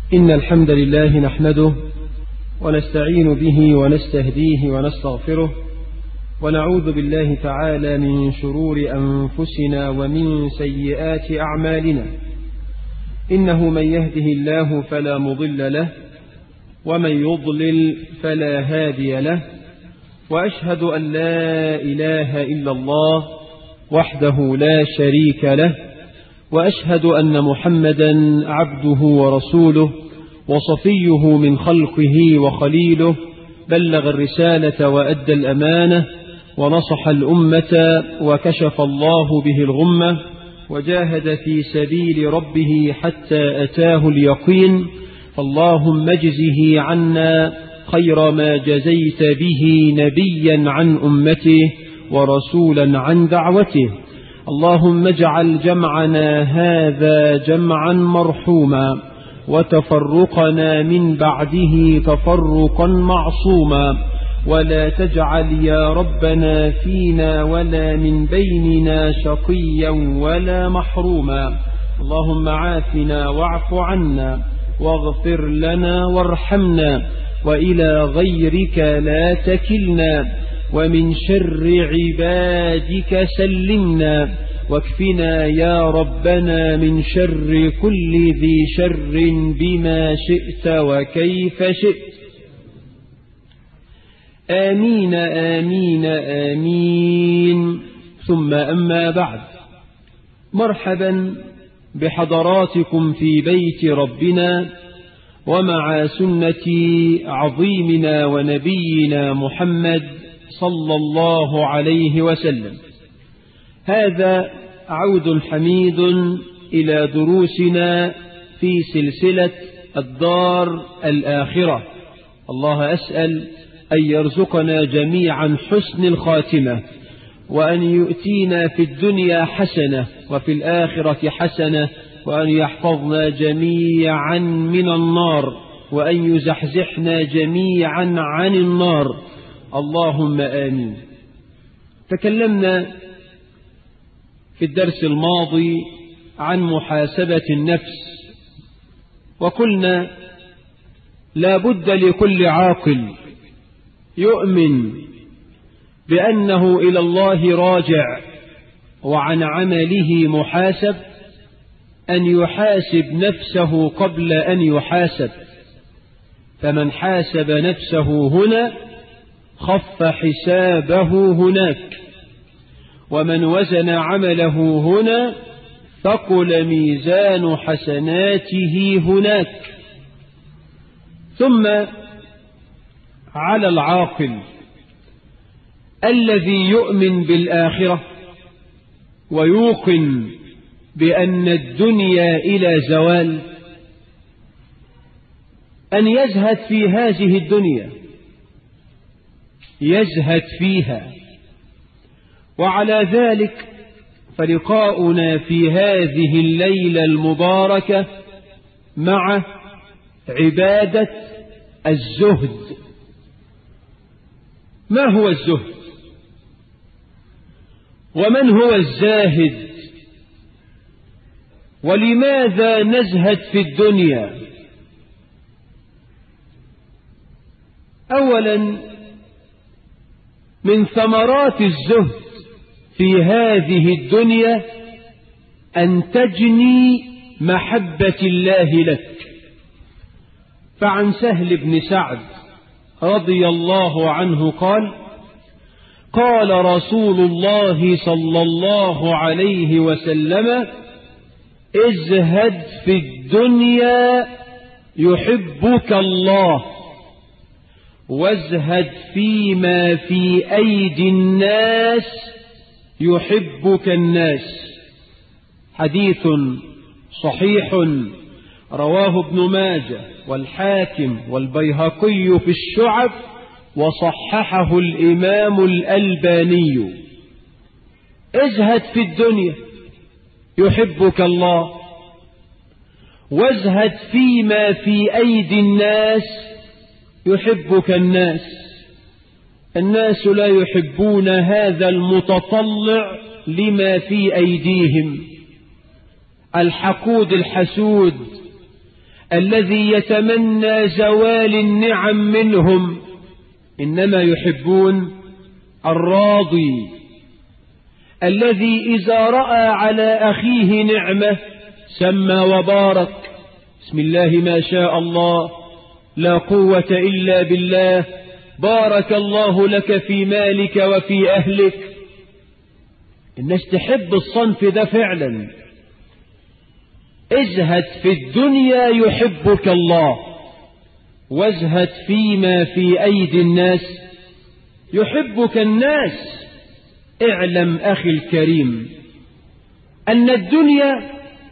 إن الحمد لله نحمده ونستعين به ونستهديه ونستغفره ونعوذ بالله تعالى من شرور أنفسنا ومن سيئات أعمالنا إنه من يهده الله فلا مضل له ومن يضلل فلا هادي له وأشهد أن لا إله إلا الله وحده لا شريك له وأشهد أن محمدا عبده ورسوله وصفيه من خلقه وخليله بلغ الرسالة وأدى الأمانة ونصح الأمة وكشف الله به الغمة وجاهد في سبيل ربه حتى أتاه اليقين فاللهم اجزه عنا خير ما جزيت به نبيا عن أمته ورسولا عن دعوته اللهم اجعل جمعنا هذا جمعا مرحوما وتفرقنا من بعده تفرقا معصوما ولا تجعل يا ربنا فينا ولا من بيننا شقيا ولا محروما اللهم عافنا واعف عنا واغفر لنا وارحمنا وإلى غيرك لا تكلنا ومن شر عبادك سلمنا واكفنا يا ربنا من شر كل ذي شر بما شئت وكيف شئت آمين آمين آمين ثم أما بعد مرحبا بحضراتكم في بيت ربنا ومع سنة عظيمنا ونبينا محمد صلى الله عليه وسلم هذا عود حميد إلى دروسنا في سلسلة الدار الآخرة الله أسأل أن يرزقنا جميعا حسن الخاتمة وأن يؤتينا في الدنيا حسنة وفي الآخرة حسنة وأن يحفظنا جميعا من النار وأن يزحزحنا جميعا عن النار اللهم آمين تكلمنا في الدرس الماضي عن محاسبة النفس وقلنا لا بد لكل عاقل يؤمن بأنه إلى الله راجع وعن عمله محاسب أن يحاسب نفسه قبل أن يحاسب فمن حاسب نفسه هنا خف حسابه هناك ومن وزن عمله هنا ثقل ميزان حسناته هناك ثم على العاقل الذي يؤمن بالآخرة ويوقن بأن الدنيا إلى زوال أن يزهد في هذه الدنيا يزهد فيها وعلى ذلك فلقاؤنا في هذه الليلة المباركة مع عبادة الزهد ما هو الزهد ومن هو الزاهد ولماذا نزهد في الدنيا أولا من ثمرات الزهد في هذه الدنيا أن تجني محبة الله لك فعن سهل بن سعد رضي الله عنه قال قال رسول الله صلى الله عليه وسلم ازهد في الدنيا يحبك الله وازهد فيما في أيدي الناس يحبك الناس حديث صحيح رواه ابن ماجه والحاكم والبيهقي في الشعب وصححه الإمام الألباني ازهد في الدنيا يحبك الله وازهد فيما في أيدي الناس يحبك الناس الناس لا يحبون هذا المتطلع لما في أيديهم الحقود الحسود الذي يتمنى زوال النعم منهم إنما يحبون الراضي الذي إذا رأى على أخيه نعمة سمى وبارك بسم الله ما شاء الله لا قوة إلا بالله بارك الله لك في مالك وفي أهلك الناس تحب الصنف ده فعلا ازهد في الدنيا يحبك الله وازهد فيما في أيدي الناس يحبك الناس اعلم أخي الكريم أن الدنيا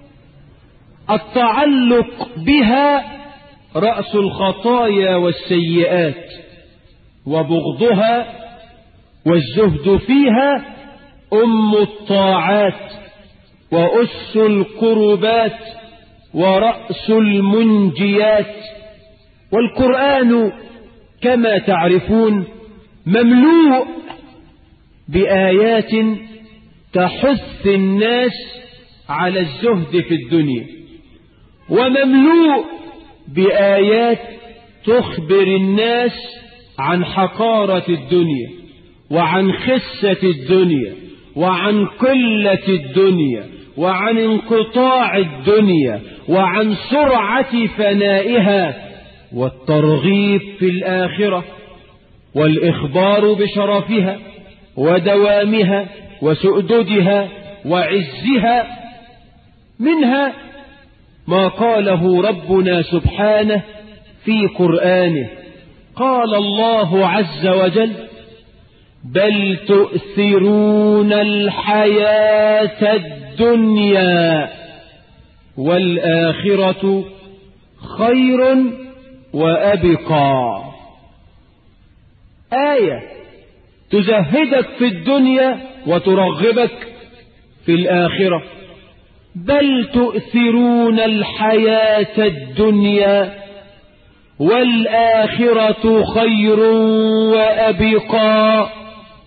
التعلق بها رأس الخطايا والسيئات وبغضها والزهد فيها أم الطاعات وأس القربات ورأس المنجيات والقرآن كما تعرفون مملوء بآيات تحث الناس على الزهد في الدنيا ومملوء بآيات تخبر الناس عن حقارة الدنيا وعن خسة الدنيا وعن قلة الدنيا وعن انقطاع الدنيا وعن سرعة فنائها والترغيب في الآخرة والإخبار بشرفها ودوامها وسؤددها وعزها منها ما قاله ربنا سبحانه في قرآنه قال الله عز وجل بل تؤثرون الحياة الدنيا والآخرة خير وأبقى آية تزهدك في الدنيا وترغبك في الآخرة بل تؤثرون الحياة الدنيا والآخرة خير وأبقى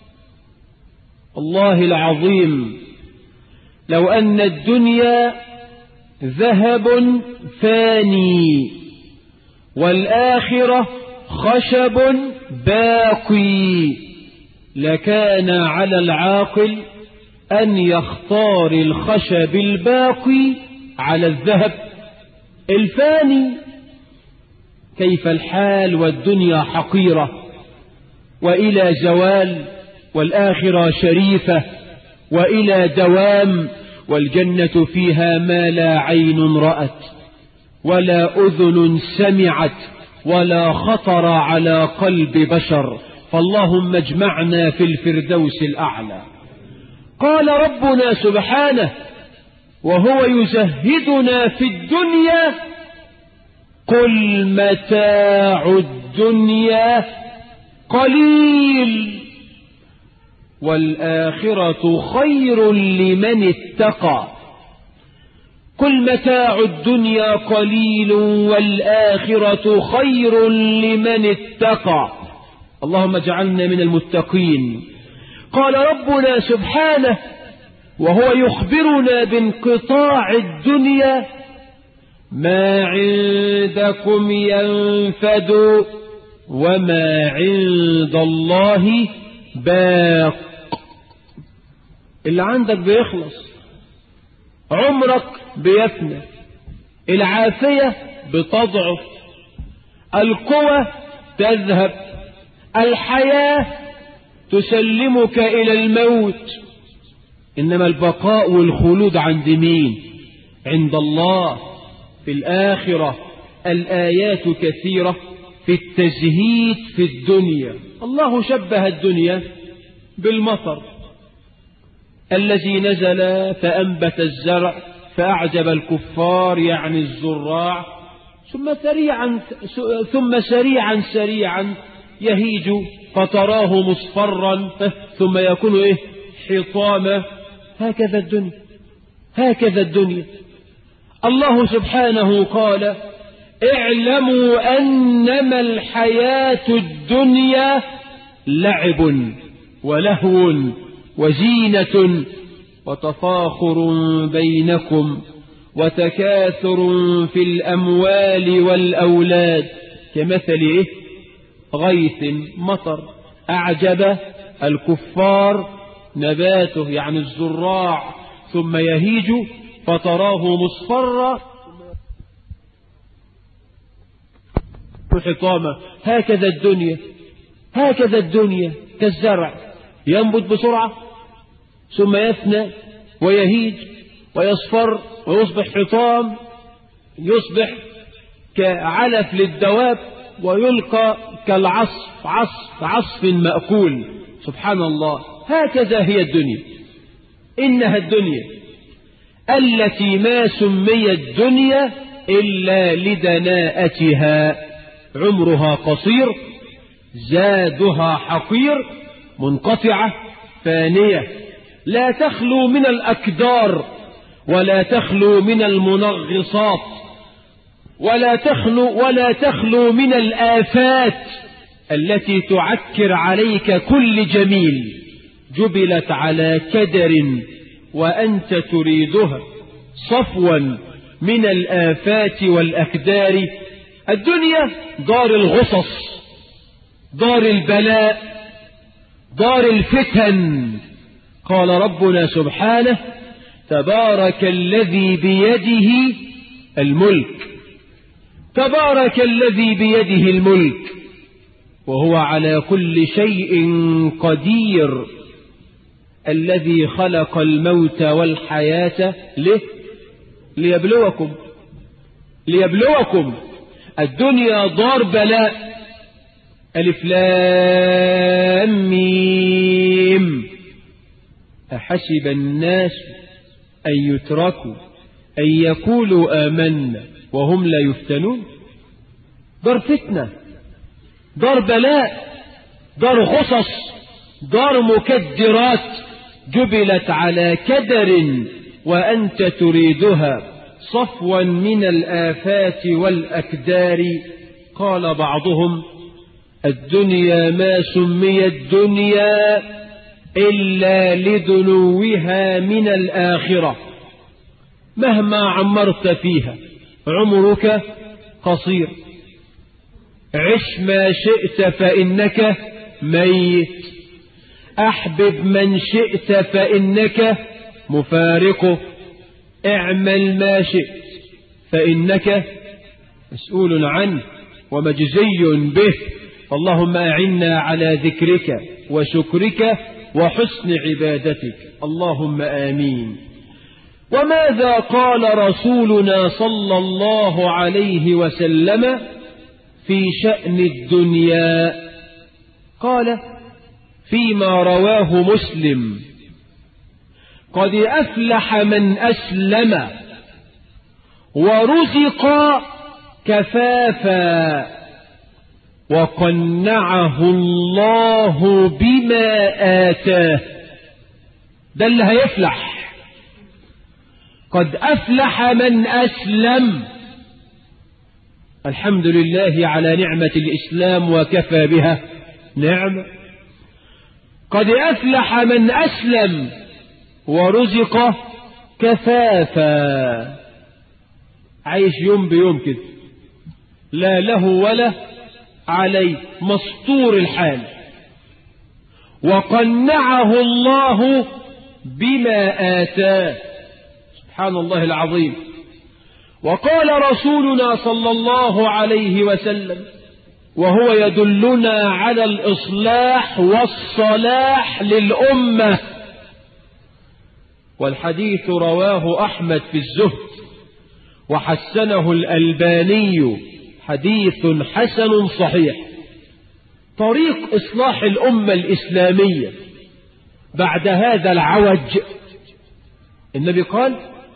الله العظيم لو أن الدنيا ذهب فاني والآخرة خشب باقي لكان على العاقل أن يختار الخشب الباقي على الذهب الفاني كيف الحال والدنيا حقيرة وإلى زوال والآخرة شريفة وإلى دوام والجنة فيها ما لا عين رأت ولا أذن سمعت ولا خطر على قلب بشر فاللهم اجمعنا في الفردوس الأعلى قال ربنا سبحانه وهو يزهدنا في الدنيا قل متاع الدنيا قليل والآخرة خير لمن اتقى قل متاع الدنيا قليل والآخرة خير لمن اتقى اللهم اجعلنا من المتقين قال ربنا سبحانه وهو يخبرنا بانقطاع الدنيا ما عندكم ينفد وما عند الله باق اللي عندك بيخلص عمرك بيفنى العافية بتضعف القوة تذهب الحياة تسلمك إلى الموت إنما البقاء والخلود عند مين عند الله في الآخرة الآيات كثيرة في التزهيد في الدنيا الله شبه الدنيا بالمطر الذي نزل فأنبت الزرع فأعجب الكفار يعني الزراع ثم سريعا ثم سريعا سريعا يهيج فتراه مصفرا ثم يكون إيه حطاما هكذا الدنيا هكذا الدنيا الله سبحانه قال اعلموا أنما الحياة الدنيا لعب ولهو وزينة وتفاخر بينكم وتكاثر في الأموال والأولاد كمثل إيه؟ غيث مطر أعجب الكفار نباته يعني الزراع ثم يهيج فتراه مصفرا حطامة هكذا الدنيا هكذا الدنيا كالزرع ينبت بسرعة ثم يفنى ويهيج ويصفر ويصبح حطام يصبح كعلف للدواب ويلقى كالعصف عصف عصف مأكول سبحان الله هكذا هي الدنيا إنها الدنيا التي ما سميت دنيا إلا لدناءتها عمرها قصير زادها حقير منقطعة فانية لا تخلو من الأكدار ولا تخلو من المنغصات ولا تخلو ولا تخلو من الآفات التي تعكر عليك كل جميل جبلت على كدر وأنت تريدها صفوا من الآفات والأكدار الدنيا دار الغصص دار البلاء دار الفتن قال ربنا سبحانه تبارك الذي بيده الملك تبارك الذي بيده الملك وهو على كل شيء قدير الذي خلق الموت والحياة له ليبلوكم ليبلوكم الدنيا دار بلاء ألف لام ميم أحسب الناس أن يتركوا أن يقولوا آمنا وهم لا يفتنون دار فتنة دار بلاء دار غصص دار مكدرات جبلت على كدر وأنت تريدها صفوا من الآفات والأكدار قال بعضهم الدنيا ما سميت دنيا إلا لدنوها من الآخرة مهما عمرت فيها عمرك قصير عش ما شئت فإنك ميت أحبب من شئت فإنك مفارقه اعمل ما شئت فإنك مسؤول عنه ومجزي به اللهم أعنا على ذكرك وشكرك وحسن عبادتك اللهم آمين وماذا قال رسولنا صلى الله عليه وسلم في شأن الدنيا قال فيما رواه مسلم قد أفلح من أسلم ورزق كفافا وقنعه الله بما آتاه ده اللي هيفلح قد أفلح من أسلم الحمد لله على نعمة الإسلام وكفى بها نعمة قد أفلح من أسلم ورزق كفافا عايش يوم بيوم كده لا له ولا عليه مسطور الحال وقنعه الله بما آتاه سبحان الله العظيم وقال رسولنا صلى الله عليه وسلم وهو يدلنا على الإصلاح والصلاح للأمة والحديث رواه أحمد في الزهد وحسنه الألباني حديث حسن صحيح طريق إصلاح الأمة الإسلامية بعد هذا العوج النبي قال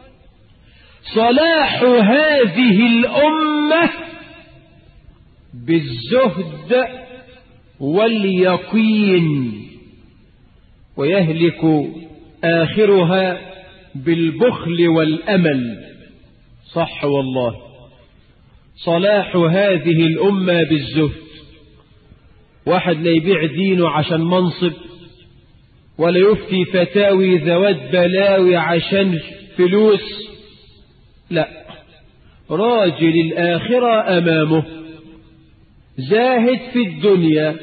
صلاح هذه الأمة بالزهد واليقين ويهلك آخرها بالبخل والأمل صح والله صلاح هذه الأمة بالزهد واحد لا يبيع دينه عشان منصب ولا يفتي فتاوي ذوات بلاوي عشان فلوس لا راجل الآخرة أمامه زاهد في الدنيا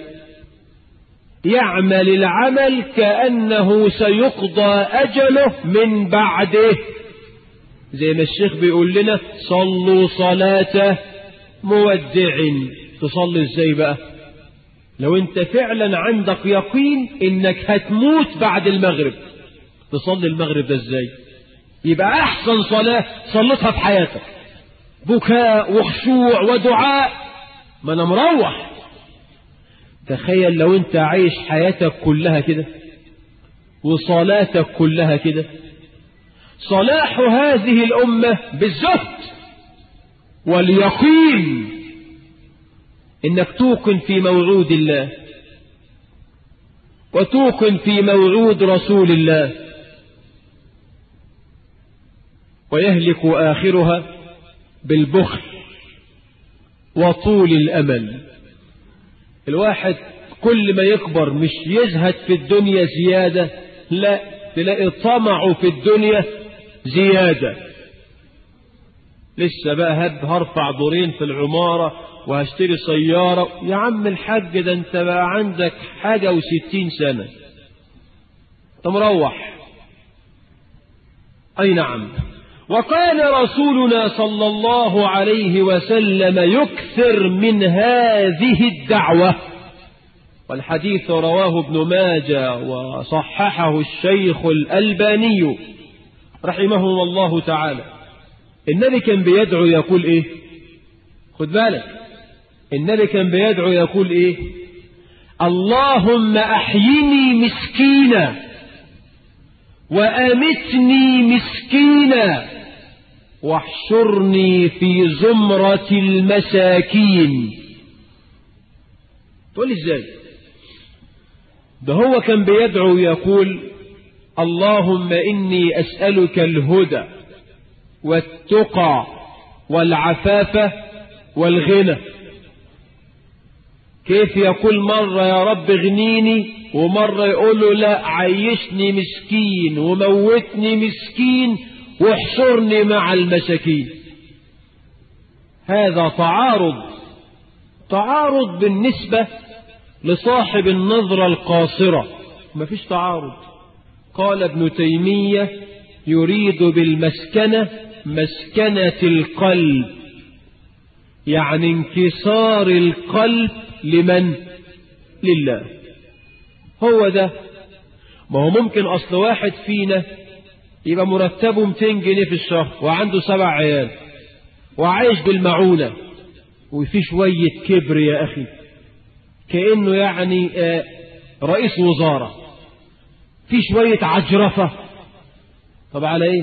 يعمل العمل كأنه سيقضى أجله من بعده زي ما الشيخ بيقول لنا صلوا صلاة مودع تصلي ازاي بقى لو انت فعلا عندك يقين انك هتموت بعد المغرب تصلي المغرب ده ازاي يبقى احسن صلاة صلتها في حياتك بكاء وخشوع ودعاء ما انا مروح تخيل لو انت عايش حياتك كلها كده وصلاتك كلها كده صلاح هذه الأمة بالزهد واليقين إنك توقن في موعود الله وتوقن في موعود رسول الله ويهلك آخرها بالبخل وطول الأمل الواحد كل ما يكبر مش يزهد في الدنيا زيادة لا تلاقي طمعه في الدنيا زيادة لسه بقى هب هرفع دورين في العمارة وهشتري سيارة يا عم الحاج ده انت بقى عندك حاجة وستين سنة انت مروح اي نعم وكان رسولنا صلى الله عليه وسلم يكثر من هذه الدعوة والحديث رواه ابن ماجه وصححه الشيخ الألباني رحمه الله تعالى النبي كان بيدعو يقول ايه خد بالك النبي كان بيدعو يقول ايه اللهم احيني مسكينا وامتني مسكينا واحشرني في زمرة المساكين تقول ازاي ده هو كان بيدعو يقول اللهم إني أسألك الهدى والتقى والعفاف والغنى كيف يقول مرة يا رب اغنيني ومرة يقول له لا عيشني مسكين وموتني مسكين واحشرني مع المساكين هذا تعارض تعارض بالنسبة لصاحب النظرة القاصرة مفيش تعارض قال ابن تيمية يريد بالمسكنة مسكنة القلب يعني انكسار القلب لمن لله هو ده ما هو ممكن أصل واحد فينا يبقى مرتبه 200 جنيه في الشهر وعنده سبع عيال وعايش بالمعونة وفي شوية كبر يا أخي كأنه يعني رئيس وزارة في شوية عجرفة طب على ايه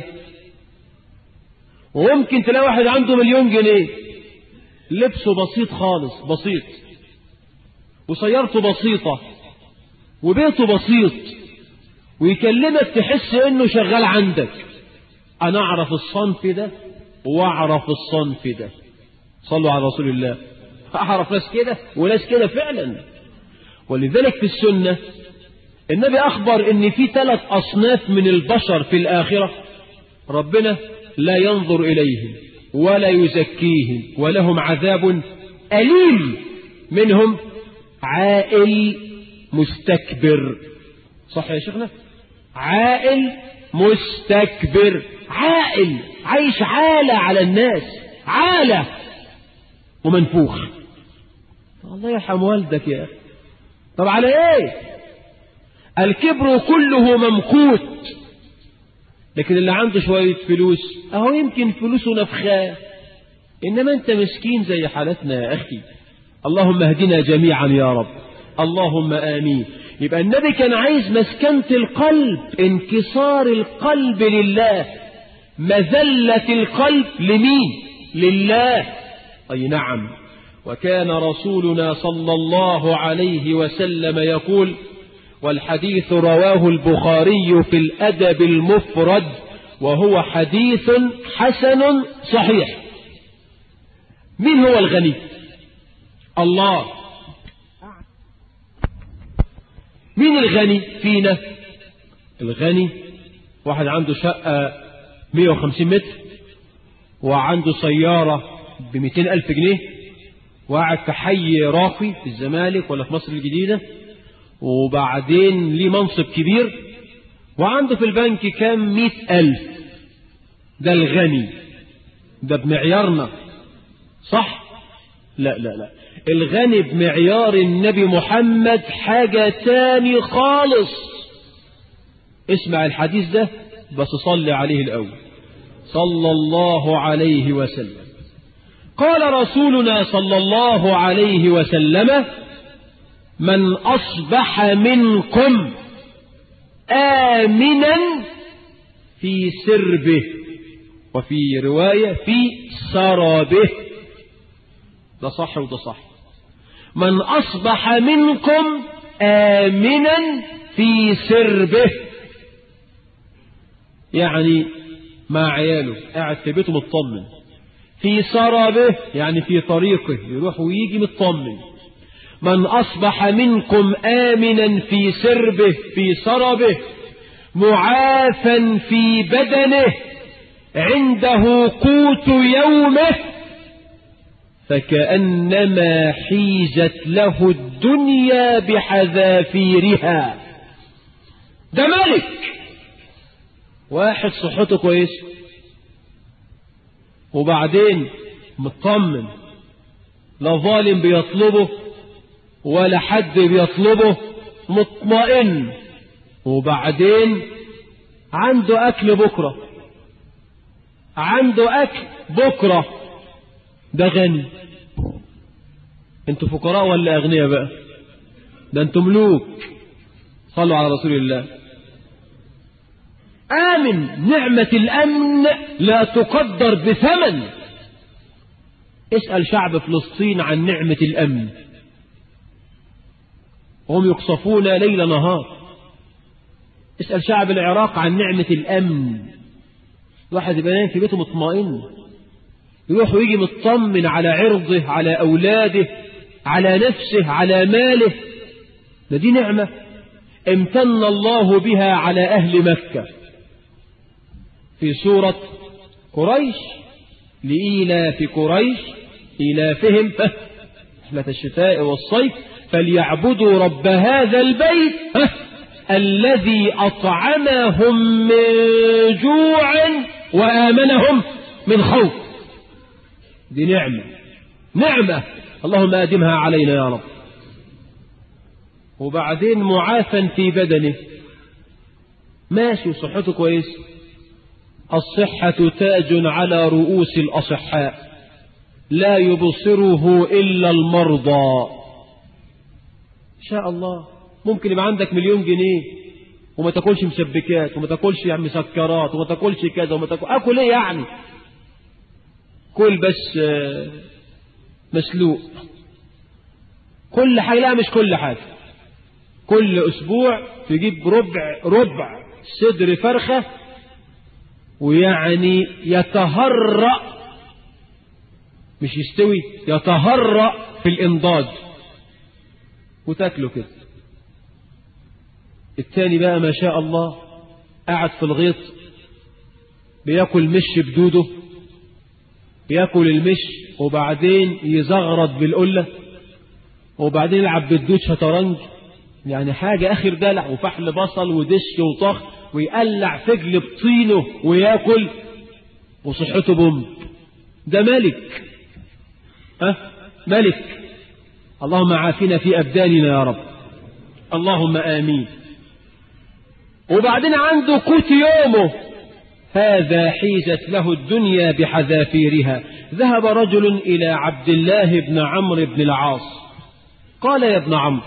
وممكن تلاقي واحد عنده مليون جنيه لبسه بسيط خالص بسيط وسيارته بسيطة وبيته بسيط ويكلمك تحس انه شغال عندك انا اعرف الصنف ده واعرف الصنف ده صلوا على رسول الله اعرف ناس كده وناس كده فعلا ولذلك في السنة النبي أخبر أن في ثلاث أصناف من البشر في الآخرة ربنا لا ينظر إليهم ولا يزكيهم ولهم عذاب أليم منهم عائل مستكبر صح يا شيخنا عائل مستكبر عائل عايش عالة على الناس عالة ومنفوخ الله يرحم والدك يا أخي طب على ايه الكبر كله ممقوت لكن اللي عنده شوية فلوس اهو يمكن فلوسه نفخاه انما انت مسكين زي حالتنا يا اخي اللهم اهدنا جميعا يا رب اللهم امين يبقى النبي كان عايز مسكنة القلب انكسار القلب لله مذلة القلب لمين لله اي نعم وكان رسولنا صلى الله عليه وسلم يقول والحديث رواه البخاري في الأدب المفرد وهو حديث حسن صحيح من هو الغني الله مين الغني فينا الغني واحد عنده شقة 150 متر وعنده سيارة بمئتين ألف جنيه وقاعد في حي راقي في الزمالك ولا في مصر الجديدة وبعدين ليه منصب كبير وعنده في البنك كام مئة ألف ده الغني ده بمعيارنا صح لا لا لا الغني بمعيار النبي محمد حاجة تاني خالص اسمع الحديث ده بس صلي عليه الأول صلى الله عليه وسلم قال رسولنا صلى الله عليه وسلم من أصبح منكم آمنا في سربه وفي رواية في سربه ده صح وده صح من أصبح منكم آمنا في سربه يعني مع عياله قاعد في بيته مطمن في سربه يعني في طريقه يروح ويجي مطمن من أصبح منكم آمنا في سربه في سربه معافا في بدنه عنده قوت يومه فكأنما حيزت له الدنيا بحذافيرها ده ملك واحد صحته كويس وبعدين مطمن لا ظالم بيطلبه ولا حد بيطلبه مطمئن وبعدين عنده أكل بكرة عنده أكل بكرة ده غني انتوا فقراء ولا أغنياء بقى ده انتوا ملوك صلوا على رسول الله آمن نعمة الأمن لا تقدر بثمن اسأل شعب فلسطين عن نعمة الأمن هم يقصفون ليل نهار اسأل شعب العراق عن نعمة الأمن واحد يبقى نايم في بيته مطمئن يروح ويجي مطمن على عرضه على أولاده على نفسه على ماله ده دي نعمة امتن الله بها على أهل مكة في سورة قريش لإيلاف قريش إيلافهم رحلة الشتاء والصيف فليعبدوا رب هذا البيت الذي أطعمهم من جوع وآمنهم من خوف دي نعمة نعمة اللهم أدمها علينا يا رب وبعدين معافا في بدنه ماشي صحته كويس الصحة تاج على رؤوس الأصحاء لا يبصره إلا المرضى إن شاء الله ممكن يبقى عندك مليون جنيه وما تاكلش مسبكات وما تاكلش يعني مسكرات وما تاكلش كذا وما تاكل اكل ايه يعني كل بس مسلوق كل حاجه لا مش كل حاجه كل اسبوع تجيب ربع ربع صدر فرخه ويعني يتهرأ مش يستوي يتهرأ في الإنضاج وتاكله كده التاني بقى ما شاء الله قاعد في الغيط بياكل مش بدوده بياكل المش وبعدين يزغرط بالقلة وبعدين يلعب بالدود شطرنج يعني حاجة آخر دلع وفحل بصل ودش وطخ ويقلع فجل بطينه وياكل وصحته بوم ده ملك ها ملك اللهم عافنا في أبداننا يا رب اللهم آمين وبعدين عنده قوت يومه هذا حيزت له الدنيا بحذافيرها ذهب رجل إلى عبد الله بن عمرو بن العاص قال يا ابن عمرو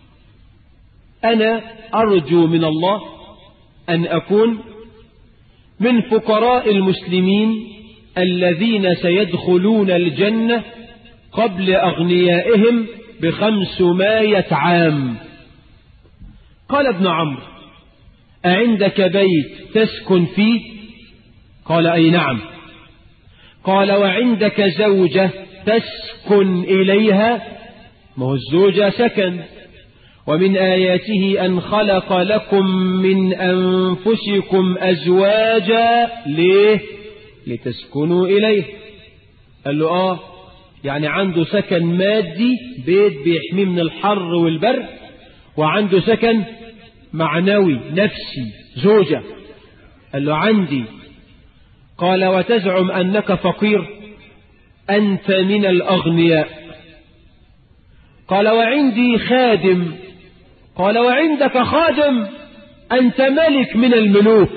أنا أرجو من الله أن أكون من فقراء المسلمين الذين سيدخلون الجنة قبل أغنيائهم بخمسمائة عام قال ابن عمرو أعندك بيت تسكن فيه قال أي نعم قال وعندك زوجة تسكن إليها ما هو الزوجة سكن ومن آياته أن خلق لكم من أنفسكم أزواجا ليه لتسكنوا إليه قال له آه يعني عنده سكن مادي بيت بيحميه من الحر والبرد وعنده سكن معنوي نفسي زوجة قال له عندي قال وتزعم أنك فقير أنت من الأغنياء قال وعندي خادم قال وعندك خادم أنت ملك من الملوك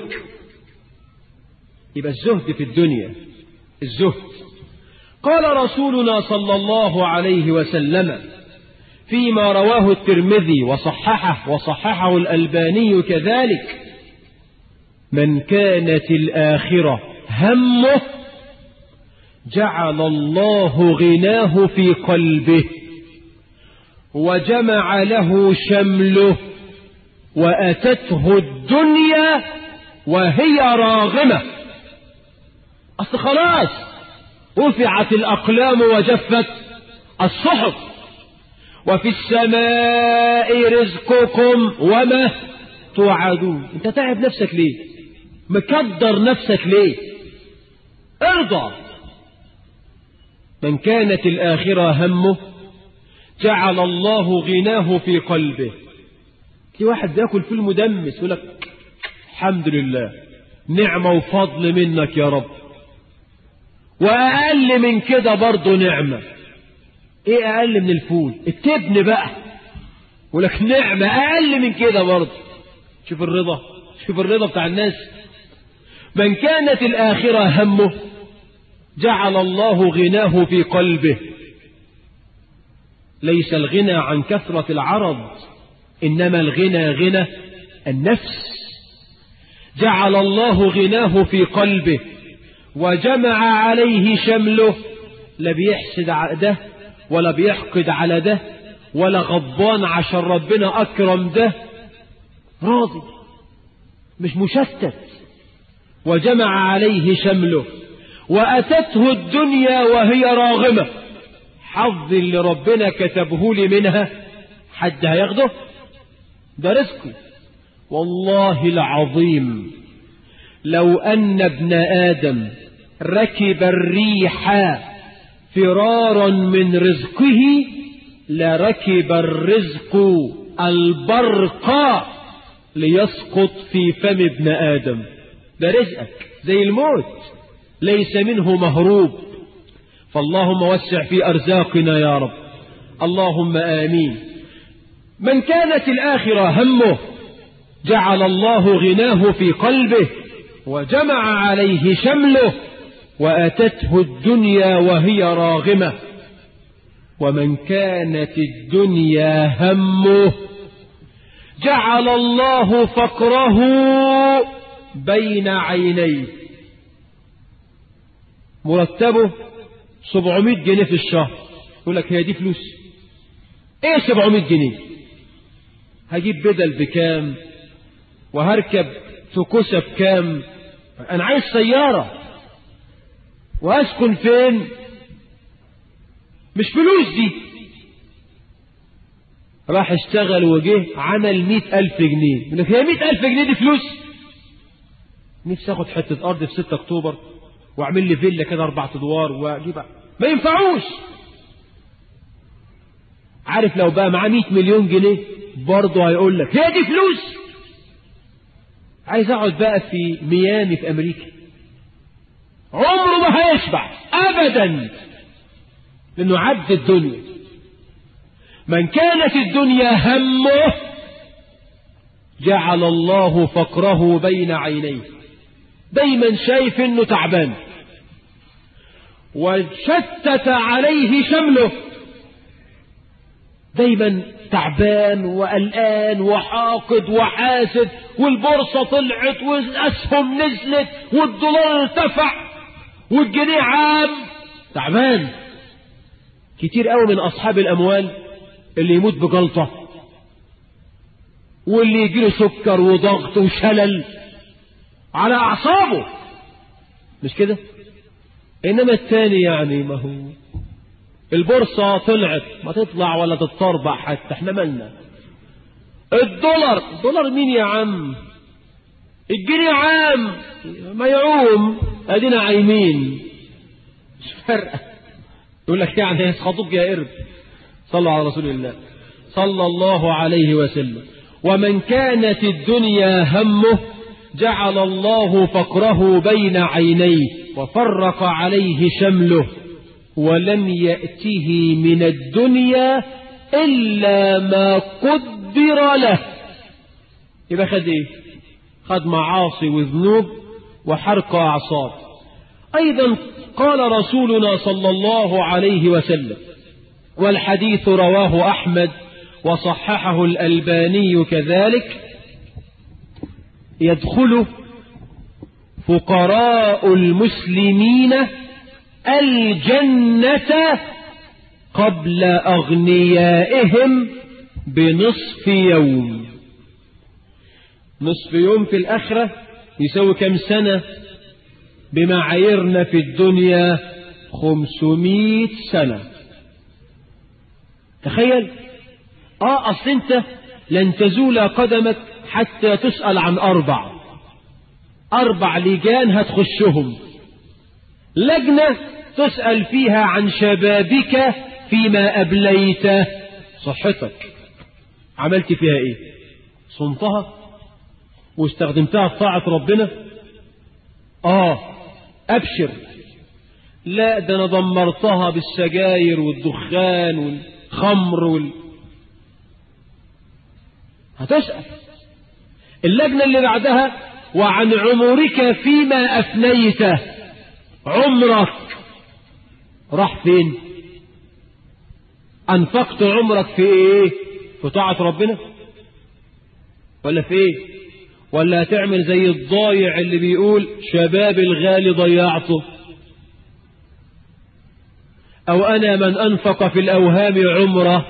يبقى الزهد في الدنيا الزهد قال رسولنا صلى الله عليه وسلم فيما رواه الترمذي وصححه وصححه الألباني كذلك من كانت الآخرة همه جعل الله غناه في قلبه وجمع له شمله وأتته الدنيا وهي راغمة أصل خلاص رفعت الأقلام وجفت الصحف وفي السماء رزقكم وما توعدون انت تعب نفسك ليه مكدر نفسك ليه ارضى من كانت الآخرة همه جعل الله غناه في قلبه في واحد بياكل في المدمس يقول لك الحمد لله نعمة وفضل منك يا رب وأقل من كده برضه نعمة ايه أقل من الفول التبن بقى يقول لك نعمة أقل من كده برضه شوف الرضا شوف الرضا بتاع الناس من كانت الآخرة همه جعل الله غناه في قلبه ليس الغنى عن كثرة العرض إنما الغنى غنى النفس جعل الله غناه في قلبه وجمع عليه شمله لا بيحسد على ده ولا بيحقد على ده ولا غضبان عشان ربنا أكرم ده راضي مش مشتت وجمع عليه شمله وأتته الدنيا وهي راغمة حظ اللي ربنا كتبه لي منها حد هياخده ده رزقي والله العظيم لو أن ابن آدم ركب الريح فرارا من رزقه لركب الرزق البرق ليسقط في فم ابن آدم ده رزقك زي الموت ليس منه مهروب فاللهم وسع في أرزاقنا يا رب اللهم آمين من كانت الآخرة همه جعل الله غناه في قلبه وجمع عليه شمله وأتته الدنيا وهي راغمة ومن كانت الدنيا همه جعل الله فقره بين عينيه مرتبه 700 جنيه في الشهر يقول لك هي دي فلوس ايه 700 جنيه هجيب بدل بكام وهركب توكوسة بكام انا عايز سيارة واسكن فين مش فلوس دي راح اشتغل وجه عمل مئة ألف جنيه يقول لك هي مئة ألف جنيه دي فلوس نفسي اخد حتة أرض في 6 أكتوبر واعمل لي فيلا كده أربع أدوار واجيب ما ينفعوش عارف لو بقى معاه 100 مليون جنيه برضه هيقول لك هي دي فلوس عايز اقعد بقى في ميامي في امريكا عمره ما هيشبع ابدا لانه عبد الدنيا من كانت الدنيا همه جعل الله فقره بين عينيه دايما شايف انه تعبان وشتت عليه شمله دايما تعبان وقلقان وحاقد وحاسد والبورصة طلعت والأسهم نزلت والدولار ارتفع والجنيه عام تعبان كتير قوي من أصحاب الأموال اللي يموت بجلطة واللي يجيله سكر وضغط وشلل على أعصابه مش كده إنما الثاني يعني ما هو البورصة طلعت ما تطلع ولا تتطربع حتى احنا مالنا الدولار الدولار مين يا عم الجنيه عام ما يعوم ادينا عايمين مش فارقه يقول لك يعني يسخطوك يا قرد صلوا على رسول الله صلى الله عليه وسلم ومن كانت الدنيا همه جعل الله فقره بين عينيه وفرق عليه شمله ولم يأته من الدنيا إلا ما قدر له يبقى خد ايه خد معاصي وذنوب وحرق أعصاب أيضا قال رسولنا صلى الله عليه وسلم والحديث رواه أحمد وصححه الألباني كذلك يدخل فقراء المسلمين الجنة قبل أغنيائهم بنصف يوم نصف يوم في الآخرة يسوي كم سنة بمعاييرنا في الدنيا خمسمائة سنة تخيل اه اصل انت لن تزول قدمك حتى تسأل عن اربع اربع لجان هتخشهم لجنة تسأل فيها عن شبابك فيما أبليت صحتك عملت فيها ايه صنتها واستخدمتها في طاعة ربنا اه ابشر لا ده انا دمرتها بالسجاير والدخان والخمر وال... هتسأل اللجنة اللي بعدها وعن عمرك فيما أفنيته عمرك راح فين أنفقت عمرك في إيه في طاعة ربنا ولا في إيه ولا هتعمل زي الضايع اللي بيقول شباب الغالي ضيعته أو أنا من أنفق في الأوهام عمره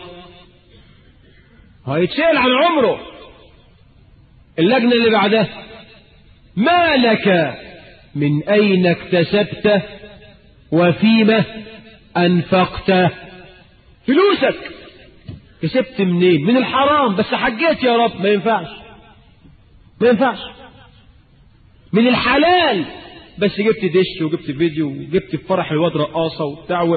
هيتسأل عن عمره اللجنة اللي بعدها ما لك من أين اكتسبته وفيما أنفقته فلوسك كسبت منين من الحرام بس حجيت يا رب ما ينفعش ما ينفعش من الحلال بس جبت دش وجبت فيديو وجبت في فرح الواد رقاصة وبتاع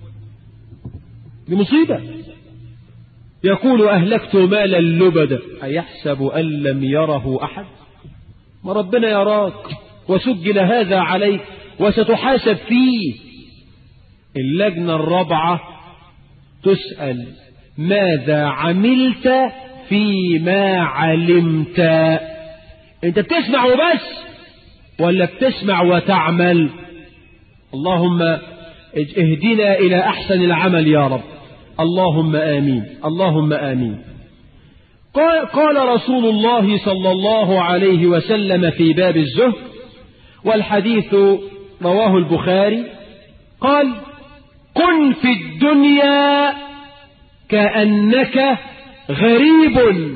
دي مصيبة يقول أهلكت مالا لبدا أيحسب أن لم يره أحد ما ربنا يراك وسجل هذا عليك وستحاسب فيه اللجنة الرابعة تسأل ماذا عملت فيما علمت انت بتسمع وبس ولا بتسمع وتعمل اللهم اهدنا إلى أحسن العمل يا رب اللهم آمين اللهم آمين قال, قال رسول الله صلى الله عليه وسلم في باب الزهد والحديث رواه البخاري قال كن في الدنيا كأنك غريب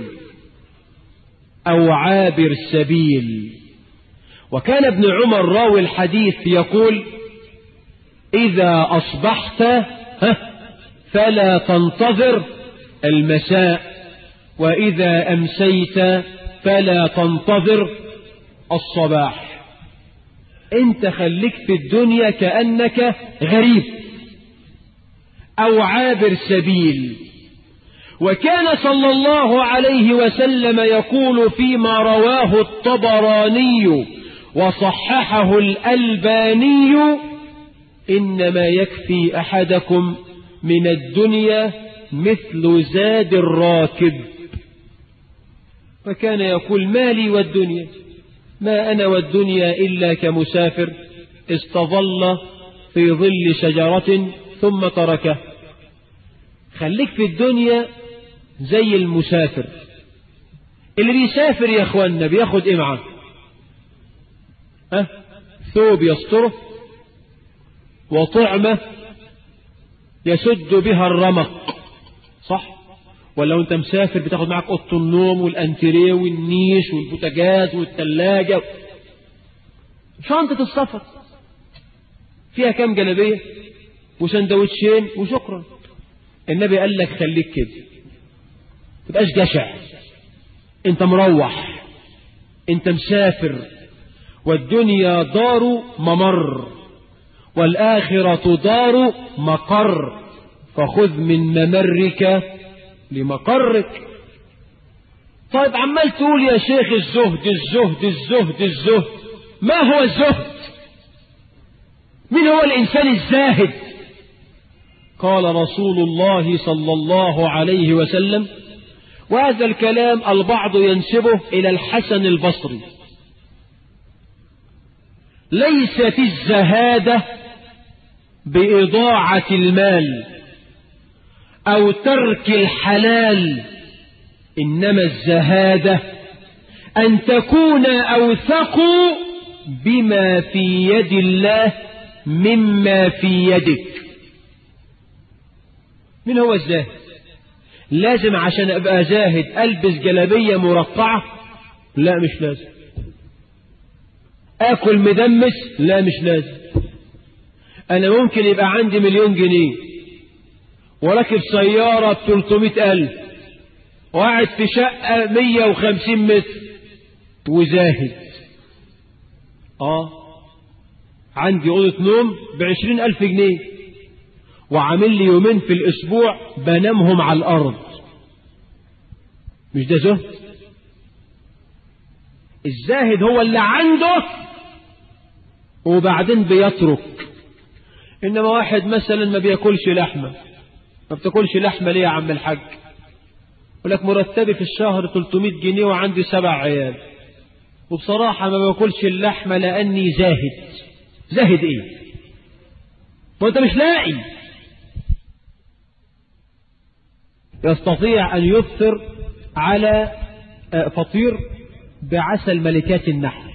أو عابر سبيل وكان ابن عمر راوي الحديث يقول إذا أصبحت فلا تنتظر المساء وإذا أمسيت فلا تنتظر الصباح انت خليك في الدنيا كأنك غريب أو عابر سبيل وكان صلى الله عليه وسلم يقول فيما رواه الطبراني وصححه الألباني إنما يكفي أحدكم من الدنيا مثل زاد الراكب فكان يقول مالي والدنيا ما أنا والدنيا إلا كمسافر استظل في ظل شجرة ثم تركه خليك في الدنيا زي المسافر اللي بيسافر يا اخوانا بياخد ايه معاه أه؟ ثوب يستره وطعمة يسد بها الرمق صح ولا انت مسافر بتاخد معك اوضه النوم والانتريه والنيش والبوتاجاز والثلاجه شنطه السفر فيها كام جلابيه وسندوتشين وشكرا النبي قال لك خليك كده تبقاش جشع انت مروح انت مسافر والدنيا دار ممر والآخرة دار مقر فخذ من ممرك لمقرك طيب عمال تقول يا شيخ الزهد الزهد الزهد الزهد ما هو الزهد من هو الإنسان الزاهد قال رسول الله صلى الله عليه وسلم وهذا الكلام البعض ينسبه إلى الحسن البصري ليست الزهادة بإضاعة المال أو ترك الحلال إنما الزهادة أن تكون أوثق بما في يد الله مما في يدك من هو الزاهد لازم عشان أبقى زاهد ألبس جلبية مرقعة لا مش لازم أكل مدمس لا مش لازم أنا ممكن يبقى عندي مليون جنيه وراكب سيارة ب 300 ألف وقاعد في شقة 150 متر وزاهد آه عندي أوضة نوم بعشرين ألف جنيه وعامل لي يومين في الأسبوع بنامهم على الأرض مش ده زهد الزاهد هو اللي عنده وبعدين بيترك إنما واحد مثلا ما بياكلش لحمة ما بتاكلش لحمة ليه يا عم الحاج يقول لك مرتبي في الشهر 300 جنيه وعندي سبع عيال وبصراحة ما باكلش اللحمة لأني زاهد زاهد ايه وانت مش لاقي يستطيع أن يفطر على فطير بعسل ملكات النحل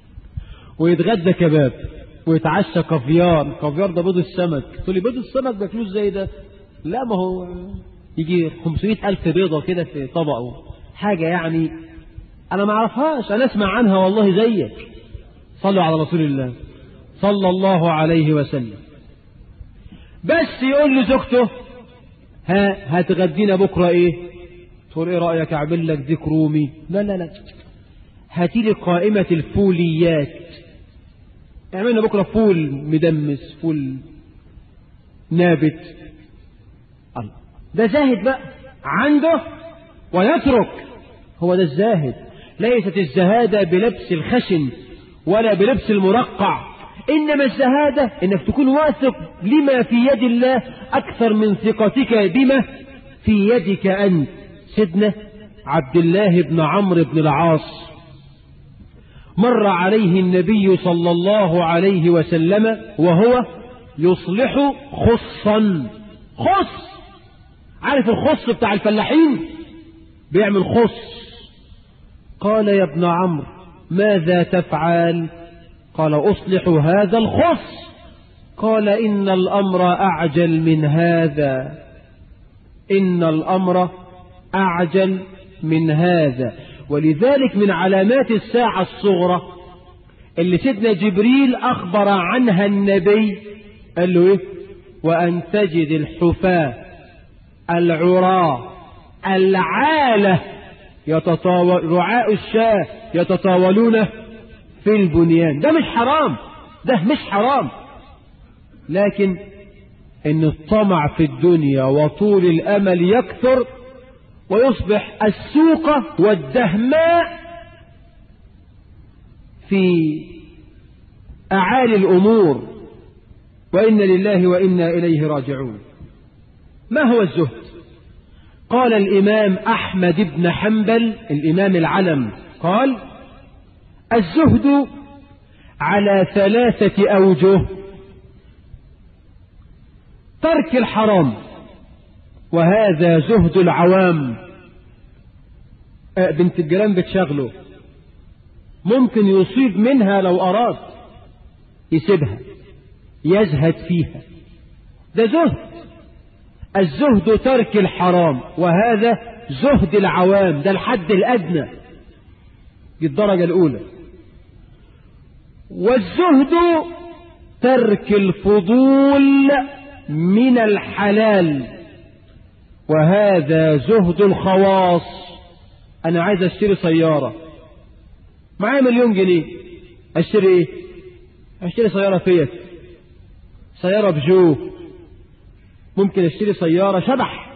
ويتغدى كباب ويتعشى كافيار كافيار ده بيض السمك تقول لي بيض السمك بفلوس زي ده لا ما هو يجي 500 ألف بيضة كده في طبقه حاجة يعني أنا ما أعرفهاش أنا أسمع عنها والله زيك صلوا على رسول الله صلى الله عليه وسلم بس يقول لزوجته ها هتغدينا بكرة ايه تقول ايه رأيك اعمل لك ديك رومي لا لا لا هاتي لي قائمة الفوليات اعملنا بكرة فول مدمس فول نابت الله ده زاهد بقى عنده ويترك هو ده الزاهد ليست الزهادة بلبس الخشن ولا بلبس المرقع إنما الزهادة إنك تكون واثق لما في يد الله أكثر من ثقتك بما في يدك أنت سيدنا عبد الله بن عمرو بن العاص مر عليه النبي صلى الله عليه وسلم وهو يصلح خصا خص عارف الخص بتاع الفلاحين بيعمل خص قال يا ابن عمرو ماذا تفعل قال أصلح هذا الخص قال إن الأمر أعجل من هذا إن الأمر أعجل من هذا ولذلك من علامات الساعة الصغرى اللي سيدنا جبريل أخبر عنها النبي قال له إيه وأن تجد الحفاة العراة العالة يتطاول رعاء الشاة يتطاولون في البنيان ده مش حرام ده مش حرام لكن ان الطمع في الدنيا وطول الامل يكثر ويصبح السوق والدهماء في اعالي الامور وان لله وانا اليه راجعون ما هو الزهد قال الامام احمد بن حنبل الامام العلم قال الزهد على ثلاثة أوجه ترك الحرام وهذا زهد العوام بنت الجيران بتشغله ممكن يصيب منها لو أراد يسيبها يزهد فيها ده زهد الزهد ترك الحرام وهذا زهد العوام ده الحد الأدنى دي الدرجة الأولى والزهد ترك الفضول من الحلال وهذا زهد الخواص أنا عايز أشتري سيارة معايا مليون جنيه اشتري ايه اشتري سيارة فيت سيارة بجو ممكن اشتري سيارة شبح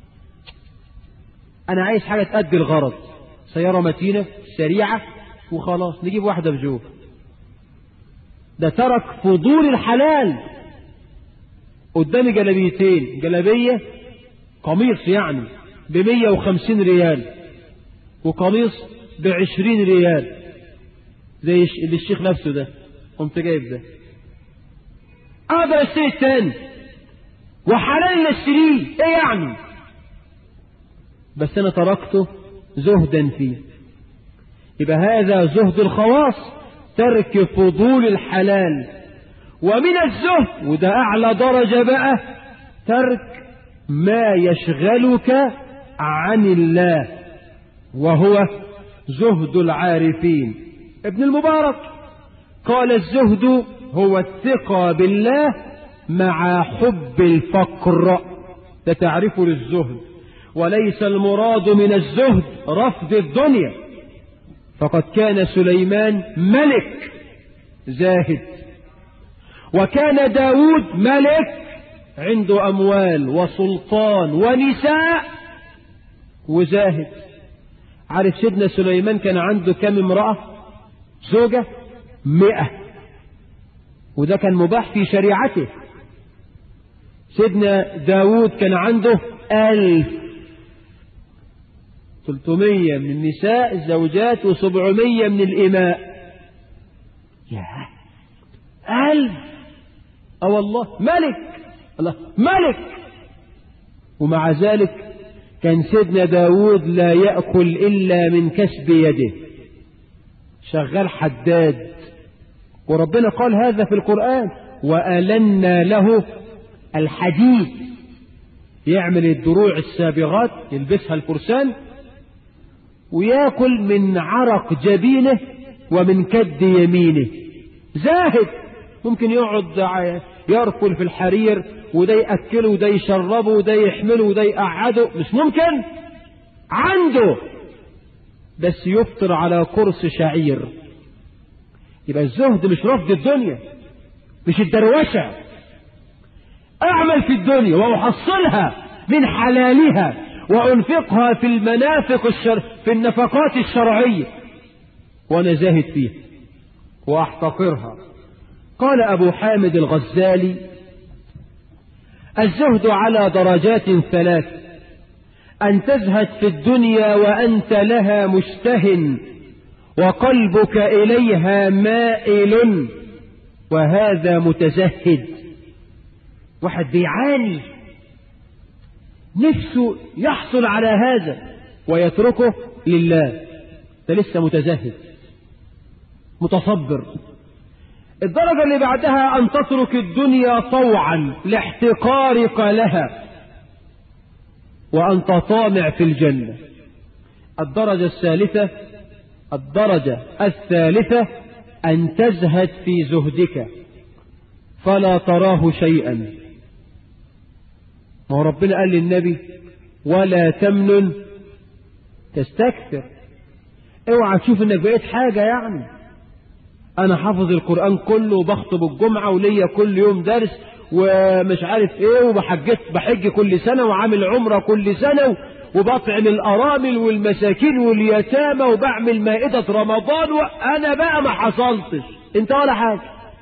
انا عايز حاجة تأدي الغرض سيارة متينة سريعة وخلاص نجيب واحدة بجو ده ترك فضول الحلال قدامي جلبيتين جلبية قميص يعني بمية وخمسين ريال وقميص بعشرين ريال زي اللي الشيخ نفسه ده قمت جايب ده اقدر اشتري التاني وحلال اشتريه ايه يعني بس انا تركته زهدا فيه يبقى هذا زهد الخواص ترك فضول الحلال ومن الزهد وده اعلى درجة بقى ترك ما يشغلك عن الله وهو زهد العارفين ابن المبارك قال الزهد هو الثقة بالله مع حب الفقر ده تعريف للزهد وليس المراد من الزهد رفض الدنيا فقد كان سليمان ملك زاهد وكان داود ملك عنده أموال وسلطان ونساء وزاهد عارف سيدنا سليمان كان عنده كم امرأة زوجة مئة وده كان مباح في شريعته سيدنا داود كان عنده ألف تلتمية من النساء الزوجات وسبعمية من الإماء يا ألف أو والله ملك الله ملك ومع ذلك كان سيدنا داود لا يأكل إلا من كسب يده شغال حداد وربنا قال هذا في القرآن وألنا له الحديد يعمل الدروع السابغات يلبسها الفرسان وياكل من عرق جبينه ومن كد يمينه زاهد ممكن يقعد يركل في الحرير وده يأكله وده يشربه وده يحمله وده يقعده مش ممكن عنده بس يفطر على كرس شعير يبقى الزهد مش رفض الدنيا مش الدروشة أعمل في الدنيا وأحصلها من حلالها وأنفقها في المنافق الشر في النفقات الشرعية وأنا زاهد فيها وأحتقرها قال أبو حامد الغزالي الزهد على درجات ثلاث أن تزهد في الدنيا وأنت لها مشتهن وقلبك إليها مائل وهذا متزهد واحد بيعاني نفسه يحصل على هذا ويتركه لله ده لسه متزهد متصبر الدرجة اللي بعدها أن تترك الدنيا طوعا لاحتقارك لها وأن تطامع في الجنة الدرجة الثالثة الدرجة الثالثة أن تزهد في زهدك فلا تراه شيئا ما هو ربنا قال للنبي ولا تمنن تستكثر اوعى تشوف انك بقيت حاجة يعني انا حافظ القرآن كله وبخطب الجمعة وليا كل يوم درس ومش عارف ايه وبحجت بحج كل سنة وعامل عمرة كل سنة وبطعم الارامل والمساكين واليتامى وبعمل مائدة رمضان وانا بقى ما حصلتش انت ولا حاجة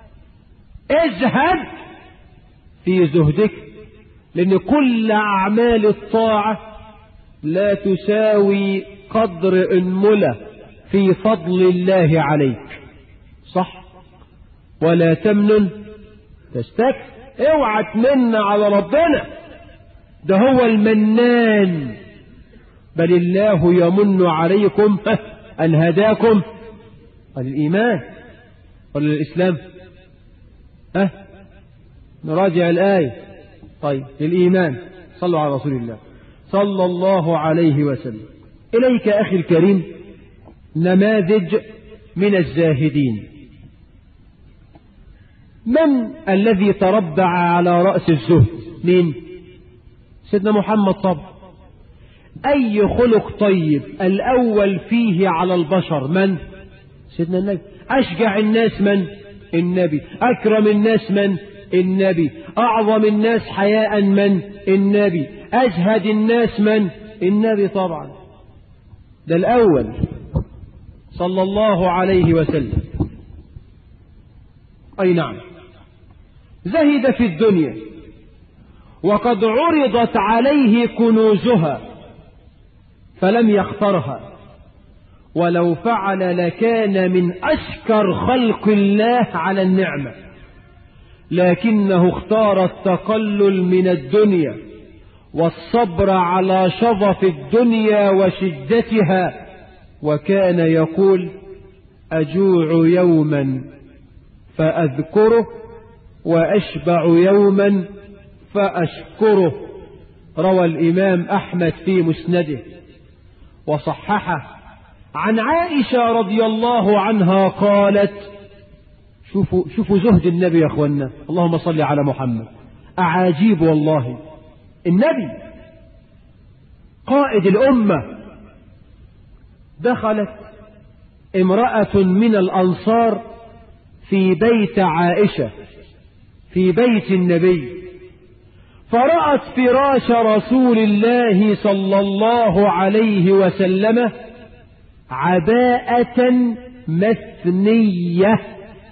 ازهد في زهدك لان كل اعمال الطاعة لا تساوي قدر انملة في فضل الله عليك صح ولا تمنن تستكثر اوعى تمن على ربنا ده هو المنان بل الله يمن عليكم أن هداكم للإيمان ولا للإسلام ها نراجع الآية طيب للإيمان صلوا على رسول الله صلى الله عليه وسلم إليك أخي الكريم نماذج من الزاهدين من الذي تربع على رأس الزهد مين سيدنا محمد طبعا أي خلق طيب الأول فيه على البشر من سيدنا النبي أشجع الناس من النبي أكرم الناس من النبي أعظم الناس حياء من النبي أزهد الناس من النبي طبعا ده الأول صلى الله عليه وسلم أي نعم زهد في الدنيا وقد عرضت عليه كنوزها فلم يخترها ولو فعل لكان من أشكر خلق الله على النعمة لكنه اختار التقلل من الدنيا والصبر على شظف الدنيا وشدتها وكان يقول أجوع يوما فأذكره وأشبع يوما فأشكره روى الإمام أحمد في مسنده وصححه عن عائشة رضي الله عنها قالت شوفوا, شوفوا زهد النبي يا أخوانا اللهم صل على محمد أعاجيب والله النبي قائد الأمة دخلت امرأة من الأنصار في بيت عائشة في بيت النبي فرأت فراش رسول الله صلى الله عليه وسلم عباءة مثنية